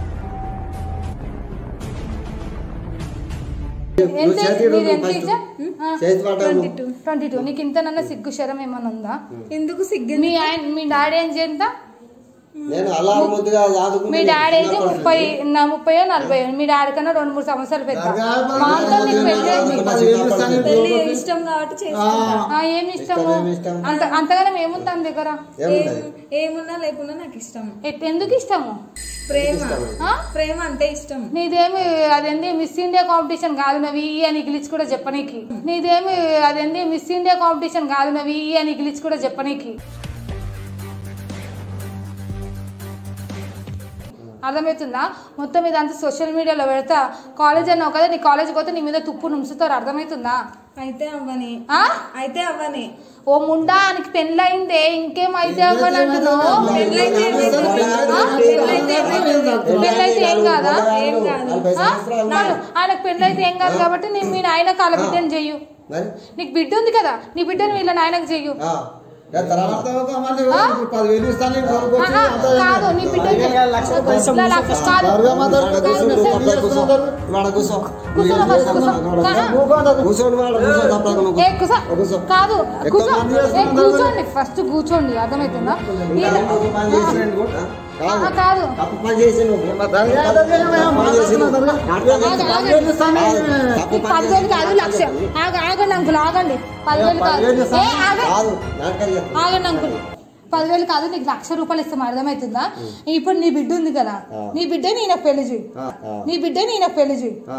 Speaker 2: ఎంత
Speaker 1: నువ్వు చేతి ఇడు,
Speaker 2: నీది
Speaker 1: నువ్వు
Speaker 2: ఎంత
Speaker 1: ఫస్ట్.
Speaker 2: ఇచ్చా? ఆ,
Speaker 1: చేతి పట్ట
Speaker 5: ట్వంటీ టూ
Speaker 2: ట్వంటీ టూ నీకు ఇంతనన్నా సిగ్గు శరం ఏమన్నా ఉందా
Speaker 5: ఎందుకు సిగ్గు
Speaker 2: మీ ఆయన మీ డాడీ ఏం చేయంత
Speaker 1: నేను అలా ముద్దుగా చదువుకుంటే
Speaker 2: మీ డాడీ ఏజ్ ముప్పై నా ముప్పై నలభై మీ డాడీ కన్నా రెండు మూడు సంవత్సరాలు పెద్ద
Speaker 3: జరగాలి.
Speaker 2: మా అంతా నీకు పెళ్ళి అయింది.
Speaker 3: పదివేలు ఇస్తాను,
Speaker 5: పెళ్లి
Speaker 3: ఇంకోటి.
Speaker 5: ఇష్టం కాబట్టి చేసుకుంటా
Speaker 2: ఆ, ఏమి ఇష్టము
Speaker 1: ఇష్టం, ఏమి ఇష్టం?
Speaker 2: అంత అంతగానం ఏముంది తన దగ్గర
Speaker 1: ఏముంటది
Speaker 5: ఏం- ఏమున్నా లేకున్నా నాకు ఇష్టం
Speaker 2: ఎట్- ఎందుకు ఇష్టము
Speaker 5: ప్రేమ
Speaker 2: ఆ?
Speaker 5: ప్రేమ అంటే ఇష్టం
Speaker 2: నీదేమి అదేంది మిస్ ఇండియా కాంపిటీషన్ కాదు నవి ఈ అని గిలిచి కూడా చెప్పనీకి నీదేమి అదేంది మిస్ ఇండియా కాంపిటీషన్ కాదు నవి ఈ అని గిలిచి కూడా చెప్పనీకి అర్థమవుతుందా మొత్తం ఇదంతా సోషల్ మీడియాలో పెడతా కాలేజ్ అన్నావు కదా నీ కాలేజ్కి పోతే నీ మీద తుప్పు నుంచుతారు అర్థమవుతుందా
Speaker 5: అయితే అవ్వని
Speaker 2: ఆ?
Speaker 5: అయితే అవ్వని
Speaker 2: ఓ ముండా ఆయనకి పెళ్ళయిందే ఇంకేం అయితే అవ్వని అంటున్నావు
Speaker 5: పెళ్ళైతే ఏమైంది?
Speaker 2: ఆ?
Speaker 5: పెళ్ళైతే ఏమైంది?
Speaker 2: పెళ్ళైతే ఏం కాదా
Speaker 5: ఏం కాదు.
Speaker 1: నలభై
Speaker 2: ఆ?
Speaker 1: సంవత్సరాలు
Speaker 2: మరి ఆయనకు పెళ్ళైతే ఏం కాదు కాబట్టి నేను మీ నాయన కాల బిడ్డను చెయ్యు
Speaker 1: మరి
Speaker 2: నీకు బిడ్డ ఉంది కదా నీ బిడ్డను వీళ్ళ నాయనకు చెయ్యు
Speaker 1: ఆ, ఏ తర్వాత
Speaker 3: తర్వాత మళ్ళీ ఇప్పుడు పదివేలు ఇస్తాను ఇంకోటి కొనుక్కొచ్చి
Speaker 2: ఆహా,
Speaker 3: అంతా ఏం
Speaker 2: కాదు నీ బిడ్డ
Speaker 3: లక్ష రూపాయలు ఇస్తాం.
Speaker 2: ఇలా లక్ష కాదు
Speaker 3: జరగమ్మా, జరగదు.
Speaker 1: వాడ కూర్చో, నువ్వు అక్కడ కూర్చో. వాడ కూర్చో.
Speaker 2: కూర్చో నా ఫస్ట్ కూర్చో ఆహా.
Speaker 1: కూర్చోని వాడ కూర్చో తప్పక నువ్వు
Speaker 2: ఏ కూర్చో
Speaker 1: కూర్చో.
Speaker 2: కాదు
Speaker 1: ఎక్కువ
Speaker 2: కూర్చో
Speaker 1: మంది
Speaker 2: ఏ
Speaker 1: చేస్తున్నారు
Speaker 2: కూర్చోండి ఫస్ట్ కూర్చోండి అర్థమవుతుందా ఈయన-
Speaker 1: తప్పు పని చేసినందుకు, ఆ,
Speaker 2: ఆహా,
Speaker 1: కాదు.
Speaker 2: కాదు
Speaker 1: తప్పు పని చేసి నువ్వు
Speaker 3: జరగదు, జరగదు,
Speaker 1: పని చేసి నువ్వు.
Speaker 3: జరగదు.
Speaker 1: నాటకాలు
Speaker 2: ఆగు,
Speaker 1: చేసి
Speaker 2: ఆగు.
Speaker 3: పదివేలు ఇస్తాను
Speaker 1: తప్పు
Speaker 2: నీకు
Speaker 1: పని
Speaker 2: పదివేలు
Speaker 1: చేసి
Speaker 2: కాదు లక్ష ఆగ ఆగండి అంకుల్ ఆగండి పదివేలు కాదు
Speaker 3: పదివేలు
Speaker 2: ఏ
Speaker 3: ఇస్తాను.
Speaker 2: ఆగండి
Speaker 1: కాదు నాటకాలు చేస్తావు.
Speaker 2: ఆగండి అంకుల్ పదివేలు కాదు నీకు లక్ష రూపాయలు ఇస్తాం అర్థమవుతుందా ఇప్పుడు నీ బిడ్డ ఉంది కదా
Speaker 1: ఆ.
Speaker 2: నీ బిడ్డ నేను పెళ్లి చేయి
Speaker 1: ఆ, ఆ,
Speaker 2: నీ బిడ్డ నేను పెళ్లి చేయి
Speaker 1: ఆ.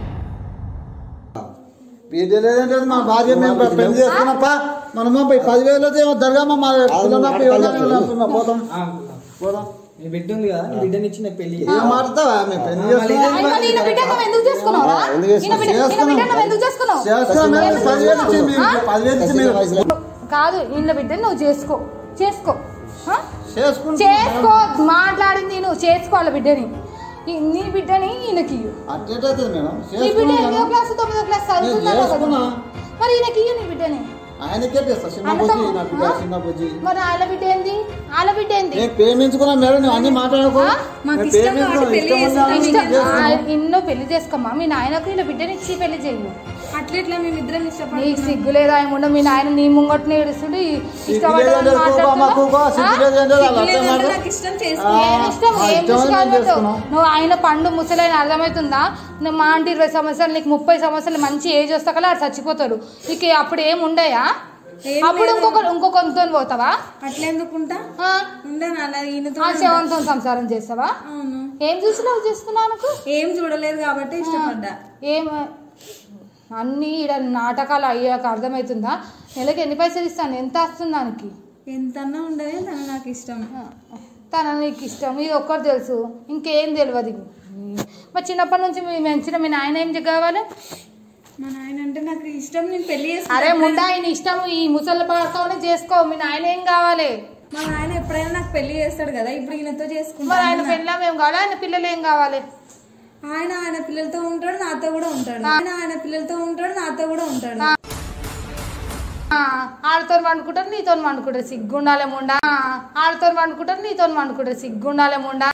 Speaker 3: పీటీ లేదంటే మా భార్య మేము పెళ్లి చేసుకున్నప్ప మనము ఈ పదివేలు అయితే ఏమో జరగమ్మా మా పిల్లలప్ప ఎవరైనా పోతాం పోతాం
Speaker 6: నీ బిడ్డ ఉంది కదా నీ బిడ్డని ఇచ్చి నాకు పెళ్లి
Speaker 3: ఏం మాడతావా మేము పెళ్లి చేసుకున్నాం
Speaker 2: అయినా ఈయన బిడ్డ నువ్వు ఎందుకు చేసుకున్నావురా
Speaker 1: ఆ, ఎందుకు
Speaker 2: ఈయన బిడ్డ ఈయన బిడ్డ నువ్వు ఎందుకు చేసుకున్నావు
Speaker 3: చేస్తున్నాం మేము పదివేలు ఇచ్చి మేము పదివేలు ఇచ్చి మేము
Speaker 1: వయసులో
Speaker 2: కాదు ఈయన బిడ్డని నువ్వు చేసుకో చేసుకో ఆ?
Speaker 3: చేసుకుంటాం
Speaker 2: చేసుకో మాట్లాడింది నువ్వు చేసుకోవాలి బిడ్డని ఈ- నీ బిడ్డని ఈయనకి ఇయ్యు.
Speaker 3: అట్టేటైతుంది మేడం
Speaker 2: నీ బిడ్డ
Speaker 3: చేసుకున్నాం
Speaker 2: ఎనిమిదో క్లాస్ తొమ్మిదో క్లాస్
Speaker 3: ఈ
Speaker 2: చదువుతున్నావు కదా
Speaker 3: చేసుకున్నా.
Speaker 2: మరి ఈయనకి ఇయ్యు నీ బిడ్డని
Speaker 3: ఆయనకే తెస్తా చిన్న
Speaker 2: అన్నతో-
Speaker 3: బుజ్జి నా బిడ్డ
Speaker 2: ఆ?
Speaker 3: చిన్న బుజ్జి
Speaker 2: మరి ఆల బిడ్డ ఏంది ఆల బిడ్డ ఏంది
Speaker 3: నేను ప్రేమించుకున్నా మేడం నువ్వు అన్ని మాట్లాడకు
Speaker 2: ఆ?
Speaker 5: మాకు
Speaker 3: నేను
Speaker 5: ఇష్టం
Speaker 3: ప్రేమించుకున్నా,
Speaker 5: కాబట్టి పెళ్లి
Speaker 3: ఇష్టం
Speaker 5: చేసుకుంటాం.
Speaker 3: ఉండాలని
Speaker 2: ఇష్టం
Speaker 3: చేసుకున్నా.
Speaker 2: ఆ, ఇన్నో పెళ్లి చేసుకోమ్మా మీ నాయనకు ఇలా బిడ్డని ఇచ్చి పెళ్లి చేయు
Speaker 5: అట్లా ఇట్లా మేమిద్దరం
Speaker 2: నీకు
Speaker 5: ఇష్టపడుతున్నాం
Speaker 2: సిగ్గు లేదా ఏముండో మీ నాయన నీ ముంగట్ని ఏడుస్తుండు ఈ-
Speaker 3: సిగ్గు
Speaker 2: ఇష్టపడ్డ
Speaker 3: లేదంటే
Speaker 2: వాళ్ళు
Speaker 3: కూకో, అమ్మ కూకో,
Speaker 2: మాట్లాడుతున్నావు.
Speaker 3: సిగ్గు
Speaker 2: ఆ?
Speaker 3: లేదంటే వాళ్ళు అట్లా
Speaker 5: లేదంటే
Speaker 3: మాట్లాడు.
Speaker 5: నాకు ఇష్టం
Speaker 3: ఆ,
Speaker 5: చేసుకో
Speaker 2: ఏం ఇష్టం
Speaker 3: ఆ
Speaker 2: ఏం
Speaker 3: ఇష్టం
Speaker 2: ఇష్టం
Speaker 3: నేను చేసుకున్నాం.
Speaker 2: నువ్వు ఆయన పండు ముసలైన అర్థమవుతుందా నువ్వు మా అంటే ఇరవై సంవత్సరాలు నీకు ముప్పై సంవత్సరాలు మంచి ఏజ్ వస్తాకలా అది చచ్చిపోతాడు నీకు అప్పుడు ఏం ఉండయా
Speaker 5: ఏం
Speaker 2: అప్పుడు
Speaker 5: లేదు.
Speaker 2: ఇంకొక ఇంకొకరితో పోతావా
Speaker 5: అట్లా ఎందుకుంటా
Speaker 2: ఆ?
Speaker 5: ఉండను అలా ఈయనతో
Speaker 2: ఆ శవంతో సంసారం చేస్తావా
Speaker 5: అవును
Speaker 2: ఏం చూసి లవ్ చేస్తున్నావు నాకు
Speaker 5: ఏం చూడలేదు కాబట్టి ఇష్టపడ్డా
Speaker 2: ఏం అన్నీ ఈడ నాటకాలు అయ్యాక అర్థమవుతుందా నెలకి ఎన్ని పైసలు ఇస్తాను ఎంత వస్తుంది దానికి
Speaker 5: ఎంతన్నా ఉండదే తను నాకు ఇష్టం
Speaker 2: తన నీకు ఇష్టం ఇది ఒక్కరు తెలుసు ఇంకేం తెలియదు మరి చిన్నప్పటి నుంచి మీ మంచిన మీ నాయన ఏం కావాలి
Speaker 5: మా నాయన అంటే నాకు ఇష్టం నేను పెళ్లి
Speaker 2: అరే
Speaker 5: చేసుకుంటా
Speaker 2: ముండా ఆయన ఇష్టం ఈ ముసలి పడకనే చేసుకో మీ నాయన ఏం కావాలి
Speaker 5: మా నాయన ఎప్పుడైనా నాకు పెళ్లి చేస్తాడు కదా ఇప్పుడు ఈయనతో
Speaker 2: మరి
Speaker 5: చేసుకుంటా
Speaker 2: ఆయన పెళ్ళాం ఏం కావాలి ఆయన పిల్లలు ఏం కావాలి
Speaker 5: ఆయన ఆయన పిల్లలతో ఉంటాడు నాతో కూడా ఉంటాడు ఆయన ఆయన పిల్లలతో ఉంటాడు నాతో కూడా ఉంటాడు
Speaker 2: ఆ, ఆడతో వండుకుంటారు నీతో వండుకుంటారు సిగ్గుండాలే ముండా ఆ, ఆడతో వండుకుంటారు నీతో వండుకుంటారు సిగ్గుండాలే ముండా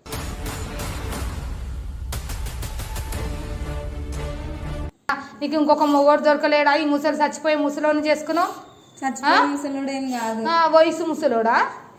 Speaker 2: నీకు ఇంకొక మొగోడు దొరకలేడా ఈ ముసలి చచ్చిపోయి ముసలోని చేసుకున్నావు
Speaker 5: చచ్చిపోయే ముసలుడు ఏం కాదు
Speaker 2: ఆ, వయసు ముసలోడా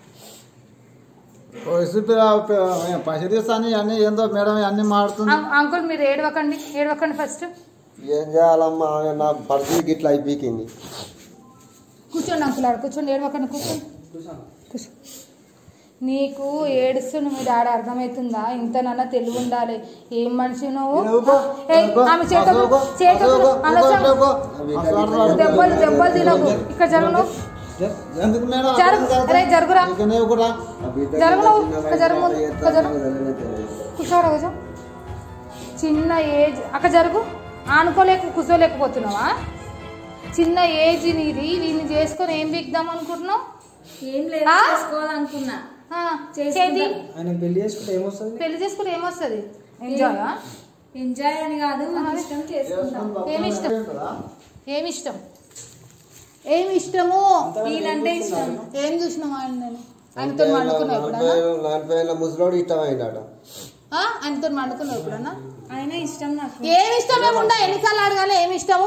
Speaker 3: వయసు పిల్ల- పిల్ల- పైసలు తీస్తాను అన్ని ఏందో మేడం అన్ని మాడుతుంది
Speaker 2: అం- అంకుల్ మీరు ఏడవకండి ఏడవకండి ఫస్ట్
Speaker 1: ఏం చేయాలమ్మా ఆమె నా పరిస్థితి ఇట్లా అయిపోయింది
Speaker 2: కూర్చోండి అంకుల్ ఆడ కూర్చోండి ఏడవకండి కూర్చోండి కూర్చో నీకు ఏడుస్తున్న మీ డాడీ అర్థమవుతుందా ఇంతనన్నా తెలివి ఉండాలి ఏం మనిషి నువ్వు
Speaker 3: ఊకో,
Speaker 2: ఏయ్,
Speaker 3: ఊకో,
Speaker 2: ఆమె చేతులు
Speaker 3: ఊకో,
Speaker 2: చేతులు
Speaker 3: ఊకో,
Speaker 2: అనవసరం.
Speaker 3: ఊకో, ఊకో.
Speaker 2: దెబ్బలు దెబ్బలు తినకు ఇక్కడ జరుగు నువ్వు
Speaker 3: ఎందుకు మేడం
Speaker 2: జరుగు. అరే, జరుగురా.
Speaker 3: ఇకనే ఒకటా
Speaker 2: జరుగు నువ్వు ఇక్కడ జరుగు ముందు. ఇక్కడ జరుగు కూర్చోరా కూర్చో చిన్న ఏజ్ అక్కడ జరుగు ఆనుకోలేక కూర్చోలేకపోతున్నావా చిన్న ఏజ్ నీది వీడిని చేసుకొని ఏం బిగ్దాం అనుకుంటున్నావు
Speaker 5: ఏం లేదు
Speaker 2: ఆ?
Speaker 5: చేసుకోవాలనుకున్నా
Speaker 2: ఆ,
Speaker 5: చేసుకుంటా.
Speaker 2: చేతి
Speaker 6: ఆయన పెళ్లి చేసుకుంటే ఏమొస్తుంది
Speaker 2: పెళ్లి చేసుకుంటే ఏమొస్తుంది ఎంజాయా
Speaker 5: ఎంజాయ్ అని కాదు నాకు ఇష్టం చేసుకుంటాం
Speaker 2: ఏమి ఇష్టం ఏమి ఇష్టం ఏమి ఇష్టము
Speaker 5: వీళ్ళంటే ఇష్టం
Speaker 2: ఏం చూసినావు ఆయన నేను ఆయనతో వండుకున్నావు ఎప్పుడన్నా
Speaker 1: నలభై ఏళ్ళ ముసలోడు ఇష్టమైందట
Speaker 2: ఆ? ఆయనతో వండుకున్నావు ఎప్పుడన్నా
Speaker 5: ఆయన ఇష్టం నాకు
Speaker 2: ఏమి ఇష్టం ఏముండా ఎన్నిసార్లు అడగాలి ఏమి ఇష్టము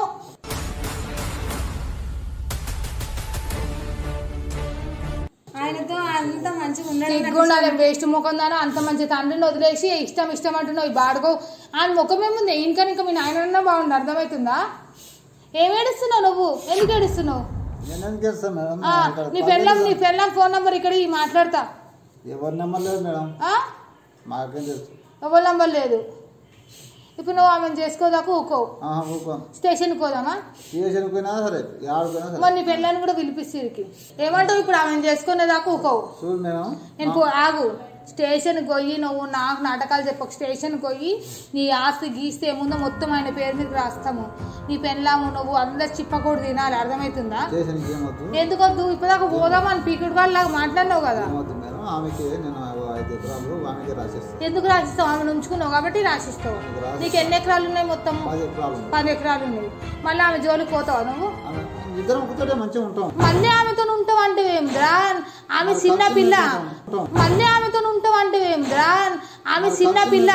Speaker 5: ఆయనతో అంత మంచిగా ఉండడం నాకు
Speaker 2: సిగ్గుండాలి వేస్ట్ ముఖం దాని అంత మంచి తండ్రిని వదిలేసి ఇష్టం ఇష్టం అంటున్నావు ఈ బాడుకో ఆయన ముఖం ఏముంది ఇంకా ఇంకా మీ నాయన బాగుంది అర్థమవుతుందా ఏం ఏడుస్తున్నావు నువ్వు ఎందుకు ఏడుస్తున్నావు
Speaker 3: నేనేం చేస్తా మేడం
Speaker 2: ఆ,
Speaker 3: ఇక్కడ
Speaker 2: నీ పెళ్ళం నీ పెళ్ళం ఫోన్ నంబర్ ఇక్కడ ఈ మాట్లాడతా
Speaker 3: ఎవరి నెంబర్ లేదు మేడం
Speaker 2: ఆ?
Speaker 3: మాకేం తెలుసు
Speaker 2: ఎవరి నంబర్ లేదు ఇప్పుడు నువ్వు ఆమెను చేసుకోదాకా ఊకో
Speaker 3: ఆహా, ఊకో
Speaker 2: స్టేషన్కి పోదామా
Speaker 3: స్టేషన్కి పోయినా సరే ఆడుకున్నా సరే
Speaker 2: మరి నీ పెళ్ళాన్ని కూడా పిలిపిస్తుంది ఏమంటావు ఇప్పుడు ఆమెను చేసుకునేదాకా ఊకోవు
Speaker 3: చూడు మేడం
Speaker 2: నేను పో- ఆగు స్టేషన్కి పోయి నువ్వు నాకు నాటకాలు చెప్పకు స్టేషన్కి పోయి నీ ఆస్తి గీస్తే ఏముందో మొత్తం ఆయన పేరు మీద రాస్తాము నీ పెళ్ళాము నువ్వు అందరు చిప్పకూడదు తినాలి అర్థమవుతుందా
Speaker 3: స్టేషన్కి ఏమొద్దు
Speaker 2: ఎందుకొద్దు ఇప్పటిదాకా పోదామని పీకుడు వాళ్ళలాగా మాట్లాడినావు కదా
Speaker 3: ఏమొద్దు మేడం ఆమెకి నేను ఐదు ఎకరాలు ఆమెకి రాసేస్తాను
Speaker 2: ఎందుకు రాసిస్తావు ఆమెను ఉంచుకున్నావు కాబట్టి రాసిస్తావు నీకు ఎన్ని ఎకరాలు ఉన్నాయి మొత్తం
Speaker 3: పది ఎకరాలు ఉన్నాయి.
Speaker 2: పది ఎకరాలు ఉన్నాయి మళ్ళీ ఆమె జోలికి పోతావా నువ్వు
Speaker 3: ఆమె ఇద్దరం ఒకతోటే మంచిగా ఉంటాం
Speaker 2: మళ్ళీ ఆమెతో ఉంటావు అంటే ఏమిరా ఆమె చిన్న పిల్ల మళ్ళీ ఆమెతో ఉంటావు అంటే ఏమిరా ఆమె చిన్న పిల్ల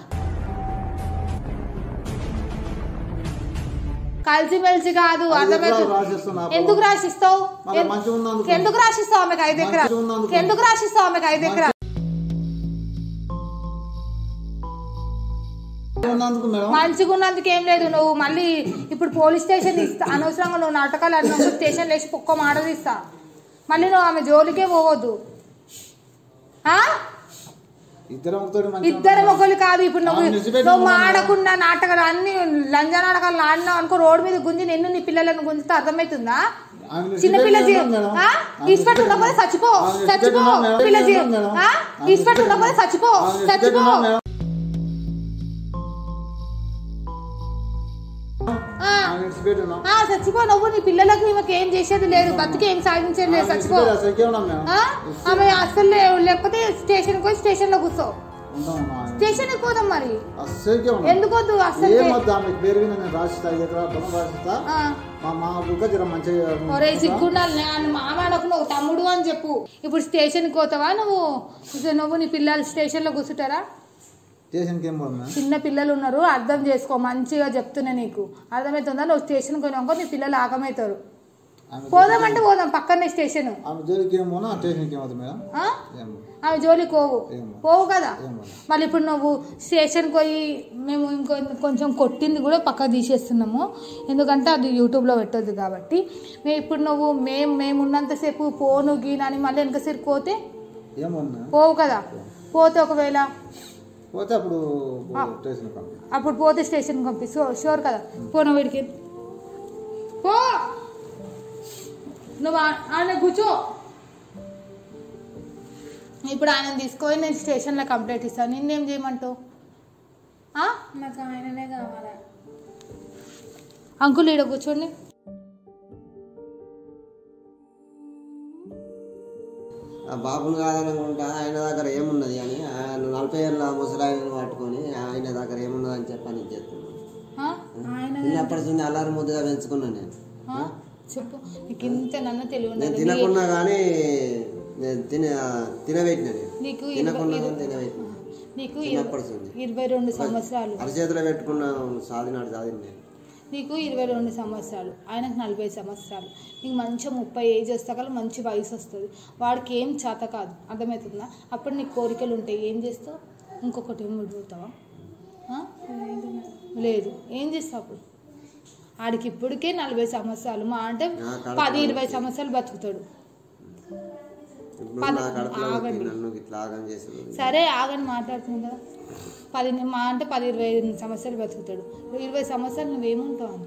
Speaker 2: కలిసిమెలిసి కాదు
Speaker 3: ఐదు ఎకరాలు
Speaker 2: అర్థమవుతుంది
Speaker 3: రాసిస్తున్నా
Speaker 2: ఎందుకు రాసిస్తావు
Speaker 3: మళ్ళీ మంచిగా ఉన్నందుకు.
Speaker 2: ఎందుకు రాసిస్తావు ఆమెకు ఐదు ఎకరాలు
Speaker 3: మంచిగా ఉన్నందుకు.
Speaker 2: ఎందుకు రాసిస్తావు ఆమెకు ఐదు ఎకరాలు
Speaker 3: ఉన్నందుకు మేడం
Speaker 2: మంచిగా ఉన్నందుకు ఏం లేదు నువ్వు మళ్ళీ ఇప్పుడు పోలీస్ స్టేషన్ ఇస్తా అనవసరంగా నువ్వు నాటకాలు ఆడినప్పుడు స్టేషన్ లేచి ఒక్క మాట తీస్తా మళ్ళీ నువ్వు ఆమె జోలికే పోవద్దు ఆ?
Speaker 3: ఇద్దరం ఒకతోటి మంచిగా
Speaker 2: ఇద్దరం ఒకరు కాదు ఇప్పుడు నువ్వు
Speaker 3: ఆమె నిలిచిపెట్టి
Speaker 2: నువ్వు
Speaker 3: ఉన్నాను.
Speaker 2: ఆడకుండా నాటకాలు అన్ని లంజ నాటకాలు ఆడినావు అనుకో రోడ్డు మీద గుంజి నిన్ను నీ పిల్లలను గుంజితే అర్థమవుతుందా
Speaker 3: ఆమె నిలిచిపెట్టి
Speaker 2: చిన్న పిల్ల జీ-
Speaker 3: ఉన్నాను మేడం.
Speaker 2: ఆ?
Speaker 3: ఆమె
Speaker 2: ఇష్టపడి ఉండకపోతే
Speaker 3: నిలిచిపెట్టి
Speaker 2: చచ్చిపో
Speaker 3: ఆమె నిలిచిపెట్టి
Speaker 2: చచ్చిపో
Speaker 3: ఉన్నాను మేడం.
Speaker 2: పిల్ల జీ-
Speaker 3: ఉన్నాను మేడం.
Speaker 2: ఆ?
Speaker 3: ఆమె
Speaker 2: ఇష్టపడి
Speaker 3: నిలిచిపెట్టి
Speaker 2: ఉండకపోతే చచ్చిపో
Speaker 3: ఆమె నిలిచిపెట్టి
Speaker 2: చచ్చిపో
Speaker 3: ఉన్నాను మేడం.
Speaker 2: ఆ.
Speaker 3: ఆమె నిలిచిపెట్టి ఉన్నాం.
Speaker 2: ఆ చచ్చిపో నువ్వు నీ పిల్లలకు ఈమెకి ఏం చేసేది లేదు బతికి ఏం సాధించేది లేదు
Speaker 3: ఆమె
Speaker 2: చచ్చిపో
Speaker 3: నిలిచిపెట్టి అసలుకే ఉన్నాం మేడం.
Speaker 2: ఆ? ఆమె అసలు లే- లేకపోతే స్టేషన్ పోయి స్టేషన్ లో కూర్చో
Speaker 3: ఉంటాం ఉన్నాం.
Speaker 2: స్టేషన్కి పోదాం మరి
Speaker 3: అస్సలకే ఉండదు.
Speaker 2: ఎందుకు వద్దు అసలు
Speaker 3: ఏమొద్దు ఆమె పేరు మీద నేను రాసిస్తా ఎక్కడ పొలం రాసిస్తా
Speaker 2: ఆ.
Speaker 3: మా మా బుక్క జర మంచిగా
Speaker 2: ఒరే సిగ్గుండాలి నేను మామ అనకు నువ్వు తమ్ముడు అని చెప్పు ఇప్పుడు స్టేషన్కి పోతావా నువ్వు ఇక నువ్వు నీ పిల్లలు స్టేషన్లో కూర్చుంటారా
Speaker 3: స్టేషన్కి ఏం పోతున్నా
Speaker 2: చిన్న పిల్లలు ఉన్నారు అర్థం చేసుకో మంచిగా చెప్తున్నా నీకు అర్థమవుతుందా నువ్వు స్టేషన్కి పోయినాక నీ పిల్లలు ఆగమవుతారు
Speaker 3: ఆమె
Speaker 2: పోదామంటే పోదాం పక్కనే స్టేషన్
Speaker 3: ఆమె జోలికి ఏం పోనా స్టేషన్కి ఏమవుతుంది మేడం
Speaker 2: ఆ?
Speaker 3: ఏం
Speaker 2: ఆమె జోలికి పోవు
Speaker 3: ఏమో.
Speaker 2: పోవు కదా
Speaker 3: ఏమో.
Speaker 2: మళ్ళీ ఇప్పుడు నువ్వు స్టేషన్కి పోయి మేము ఇంకో కొంచెం కొట్టింది కూడా పక్క తీసేస్తున్నాము ఎందుకంటే అది యూట్యూబ్లో పెట్టొద్దు కాబట్టి మేము ఇప్పుడు నువ్వు మేము మేము ఉన్నంతసేపు పోను గీనని మళ్ళీ వెనకసేపు పోతే
Speaker 3: ఏమన్నా
Speaker 2: పోవు కదా పోతే ఒకవేళ
Speaker 3: పోతే అప్పుడు స్టేషన్కి పంపి
Speaker 2: అప్పుడు పోతే స్టేషన్కి పంపి షూర్ షూర్ కదా పోను వీడికి పో నువ్వు ఆ- ఆయన కూర్చో ఇప్పుడు ఆయన తీసుకొని నేను స్టేషన్లో కంప్లైంట్ ఇస్తాను నిన్నేం చేయమంటావు ఆ?
Speaker 5: నాకు ఆయననే కావాలి
Speaker 2: అంకుల్ ఈడ కూర్చోండి
Speaker 1: ఆ బాబుని కాదనుకుంటా ఆయన దగ్గర ఏమున్నది అని ఆయన నలభై ఏళ్ళ ముసలాయనను పట్టుకొని ఆయన దగ్గర ఏమున్నది అని చెప్పని చేస్తున్నాను
Speaker 2: ఆ?
Speaker 1: చిన్నప్పటి నుంచి అల్లారి ముద్దుగా పెంచుకున్నాను నేను
Speaker 2: ఆ? చెప్పు నీకు ఇంత నన్న తెలివి
Speaker 1: నేను
Speaker 2: ఉన్నది
Speaker 1: తినకున్నా కానీ నేను తిన తినబెట్టిన నేను
Speaker 2: నీకు
Speaker 1: తినకుండా
Speaker 2: ఇరవై-
Speaker 1: కానీ తినబెట్టిన
Speaker 2: నీకు
Speaker 1: చిన్నప్పటి
Speaker 2: ఇరవై-
Speaker 1: నుంచి.
Speaker 2: ఇరవై రెండు సంవత్సరాలు
Speaker 1: అరచేతిలో పెట్టుకున్న సాధినాడు సాధిన నేను
Speaker 2: నీకు ఇరవై రెండు సంవత్సరాలు ఆయనకు నలభై సంవత్సరాలు నీకు మంచిగా ముప్పై ఏజ్ వస్తే కల్లా మంచి వయసు వస్తుంది వాడికి ఏం చేత కాదు అర్థమవుతుందా అప్పుడు నీకు కోరికలు ఉంటాయి ఏం చేస్తావు ఇంకొకటి ఏం ముడుగుతావా లేదు ఏం చేస్తావు అప్పుడు ఆడికి ఇప్పటికే నలభై సంవత్సరాలు మా అంటే
Speaker 1: నా కడుపులో
Speaker 2: పది ఇరవై సంవత్సరాలు బతుకుతాడు
Speaker 1: ఇప్పుడు
Speaker 2: పద-
Speaker 1: నా కడుపులో పుట్టి
Speaker 2: ఆగండి.
Speaker 1: నన్ను ఇట్లా ఆగం చేసింది
Speaker 2: సరే ఆగని మాట్లాడుతుంది కదా పది మా అంటే పది ఇరవై సంవత్సరాలు బతుకుతాడు ఇరవై సంవత్సరాలు నువ్వేముంటావు అంత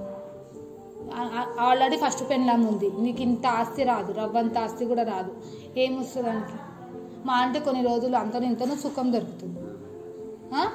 Speaker 2: ఆల్రెడీ ఫస్ట్ పెళ్ళాం ఉంది నీకు ఇంత ఆస్తి రాదు రవ్వంత ఆస్తి కూడా రాదు ఏమొస్తుంది దానికి మా అంటే కొన్ని రోజులు అంతనో ఇంతనో సుఖం దొరుకుతుంది ఆ?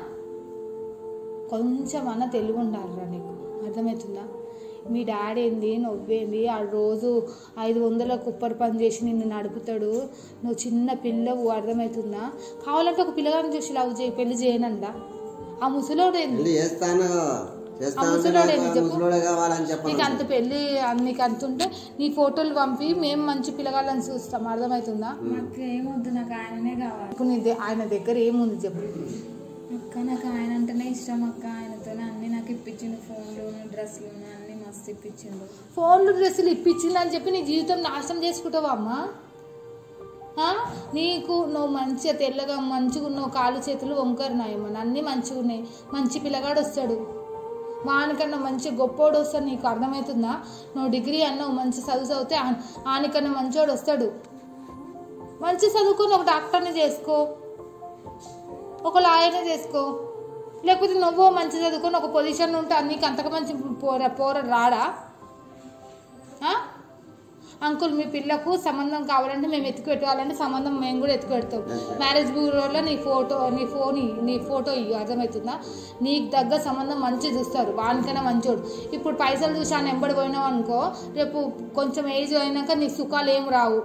Speaker 2: కొంచెం అన్న తెలివి ఉండాలిరా నీకు అర్థమవుతుందా మీ డాడీ ఏంది నవ్వేంది ఆ రోజు ఐదు వందల కుప్పర్ పని చేసి నిన్ను నడుపుతాడు నువ్వు చిన్న పిల్లవు అర్థమవుతుందా కావాలంటే ఒక పిల్లగాని చూసి లవ్ చేయి పెళ్లి చేయనందా ఆ ముసలోడు ఏంది
Speaker 1: పెళ్లి చేస్తాను చేస్తా
Speaker 2: ఆ
Speaker 1: అంటే
Speaker 2: ముసలోడు
Speaker 1: నాకు
Speaker 2: ఏంది
Speaker 1: ఆ
Speaker 2: చెప్పు?
Speaker 1: ముసలోడే కావాలని
Speaker 2: నీకు
Speaker 1: చెప్పాను
Speaker 2: అంత పెళ్ళి నీకు అంత ఉంటే నీ ఫోటోలు పంపి మేము మంచి పిల్లగాళ్ళని చూస్తాం అర్థమవుతుందా
Speaker 5: నాకు ఏమొద్దు నాకు ఆయననే కావాలి
Speaker 2: ఇప్పుడు నీ ద- ఆయన దగ్గర ఏముంది చెప్పు
Speaker 5: అక్క నాకు ఆయన అంటేనే ఇష్టం అక్క ఆయనతోనే అన్ని నాకు ఇప్పించిండు ఫోన్లు డ్రెస్సులు అన్ని మస్తు ఇప్పించిండు
Speaker 2: ఫోన్లు డ్రెస్సులు ఇప్పించిందని చెప్పి నీ జీవితం నాశనం చేసుకుంటావా అమ్మా ఆ? నీకు నువ్వు మంచిగా తెల్లగా మంచిగా ఉన్నావు కాలు చేతులు వంకరినాయమ్మా అన్నీ మంచిగా ఉన్నాయి మంచి పిల్లగాడు వస్తాడు వానికన్నా మంచి గొప్పోడు వస్తాడు నీకు అర్థమవుతుందా నువ్వు డిగ్రీ అన్నావు మంచి చదువు చదివితే ఆ- ఆనికన్నా మంచోడు వస్తాడు మంచి చదువుకొని ఒక డాక్టర్ని చేసుకో ఒక లాయర్ని చేసుకో లేకపోతే నువ్వు మంచి చదువుకొని ఒక పొజిషన్ ఉంటే నీకు అంతకు మంచి పోర పోర రాడా ఆ? అంకుల్ మీ పిల్లకు సంబంధం కావాలంటే మేము ఎత్తుకు పెట్టాలంటే సంబంధం మేము కూడా ఎత్తుకు పెడతాం మ్యారేజ్ బ్యూరోలో నీ ఫోటో నీ ఫోన్ ఇ- నీ ఫోటో ఇయ్యి అర్థమవుతుందా నీకు తగ్గ సంబంధం మంచి చూస్తారు వానికైనా మంచోడు ఇప్పుడు పైసలు చూసి ఆయన ఎంబడి పోయినావు అనుకో రేపు కొంచెం ఏజ్ అయినాక నీకు సుఖాలు ఏం రావు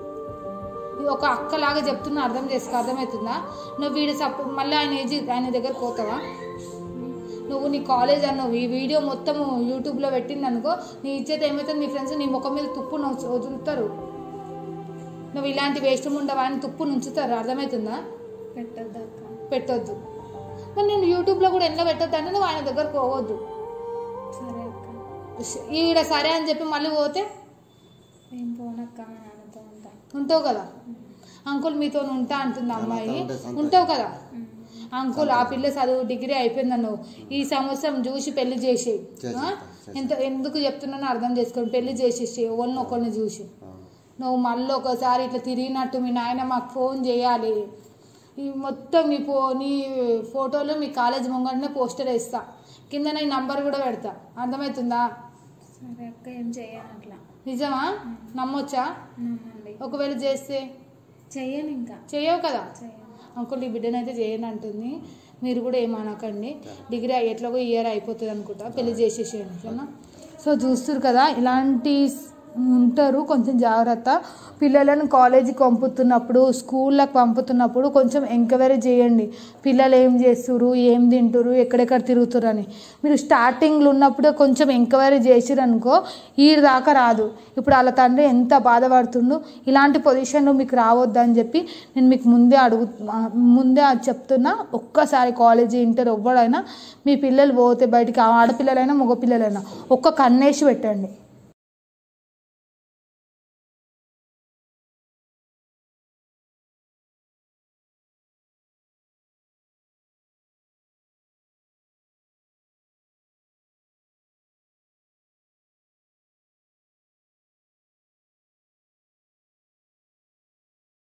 Speaker 2: ఇది ఒక అక్కలాగా చెప్తున్నా అర్థం చేసుకో అర్థమవుతుందా నువ్వు వీడి సప్ మళ్ళీ ఆయన ఏజ్ ఆయన దగ్గర పోతావా నువ్వు నీ కాలేజ్ అన్నావు ఈ వీడియో మొత్తము యూట్యూబ్లో పెట్టింది అనుకో నీ ఇచ్చేది ఏమవుతుంది నీ ఫ్రెండ్స్ నీ ముఖం మీద తుప్పు ను- వదులుతారు నువ్వు ఇలాంటి వేస్ట్ ఉండవా అని తుప్పు నుంచుతారు అర్థమవుతుందా
Speaker 5: పెట్టద్దు అక్క
Speaker 2: పెట్టొద్దు మరి నేను యూట్యూబ్లో కూడా ఎన్నో పెట్టొద్దు అంటే నువ్వు ఆయన దగ్గరకు పోవద్దు
Speaker 5: సరే అక్క
Speaker 2: ఈడ సరే అని చెప్పి మళ్ళీ పోతే
Speaker 5: ఏం పోనక్క మా నాన్నతో ఉంటా
Speaker 2: ఉంటావు కదా అంకుల్ మీతో ఉంటా అంటుంది ఆ అమ్మాయి ఉంటావు కదా అంకుల్ ఆ పిల్ల చదువు డిగ్రీ అయిపోయింది అన్నావు ఈ సంవత్సరం చూసి పెళ్లి చేసి ఎంత ఎందుకు చెప్తున్నానో అర్థం చేసుకొని పెళ్లి చేసేసి ఒకరిని ఒకరిని చూసి నువ్వు మళ్ళీ ఒకసారి ఇట్లా తిరిగినట్టు మీ నాయన మాకు ఫోన్ చేయాలి ఈ మొత్తం మీ ఫో నీ ఫోటోలో మీ కాలేజ్ ముంగడనే పోస్టర్ వేస్తా కింద నీ నంబర్ కూడా పెడతా అర్థమవుతుందా
Speaker 5: సరే అక్క ఏం చేయను అట్లా
Speaker 2: నిజమా నమ్మొచ్చా
Speaker 5: నమ్మండి
Speaker 2: ఒకవేళ చేస్తే
Speaker 5: చెయ్యను ఇంకా
Speaker 2: చేయవు కదా
Speaker 5: చెయ్యను
Speaker 2: అంకుల్ ఈ బిడ్డనైతే చేయను అంటుంది మీరు కూడా ఏమనకండి డిగ్రీ ఎట్లాగో ఇయర్ అయిపోతుంది అనుకుంటా పెళ్లి చేసేసేయండి ఓకేనా సో చూస్తారు కదా ఇలాంటి ఉంటారు కొంచెం జాగ్రత్త పిల్లలను కాలేజీకి పంపుతున్నప్పుడు స్కూళ్ళకి పంపుతున్నప్పుడు కొంచెం ఎంక్వైరీ చేయండి పిల్లలు ఏం చేస్తురు ఏం తింటురు ఎక్కడెక్కడ తిరుగుతురు అని మీరు స్టార్టింగ్లో ఉన్నప్పుడే కొంచెం ఎంక్వైరీ చేసిరనుకో ఈ దాకా రాదు ఇప్పుడు వాళ్ళ తండ్రి ఎంత బాధపడుతుండు ఇలాంటి పొజిషన్లో మీకు రావద్దని చెప్పి నేను మీకు ముందే అడుగు ముందే అది చెప్తున్నా ఒక్కసారి కాలేజీ ఇంటర్ ఎవ్వడైనా మీ పిల్లలు పోతే బయటికి ఆడపిల్లలైనా మగ పిల్లలైనా ఒక్క కన్నేసి పెట్టండి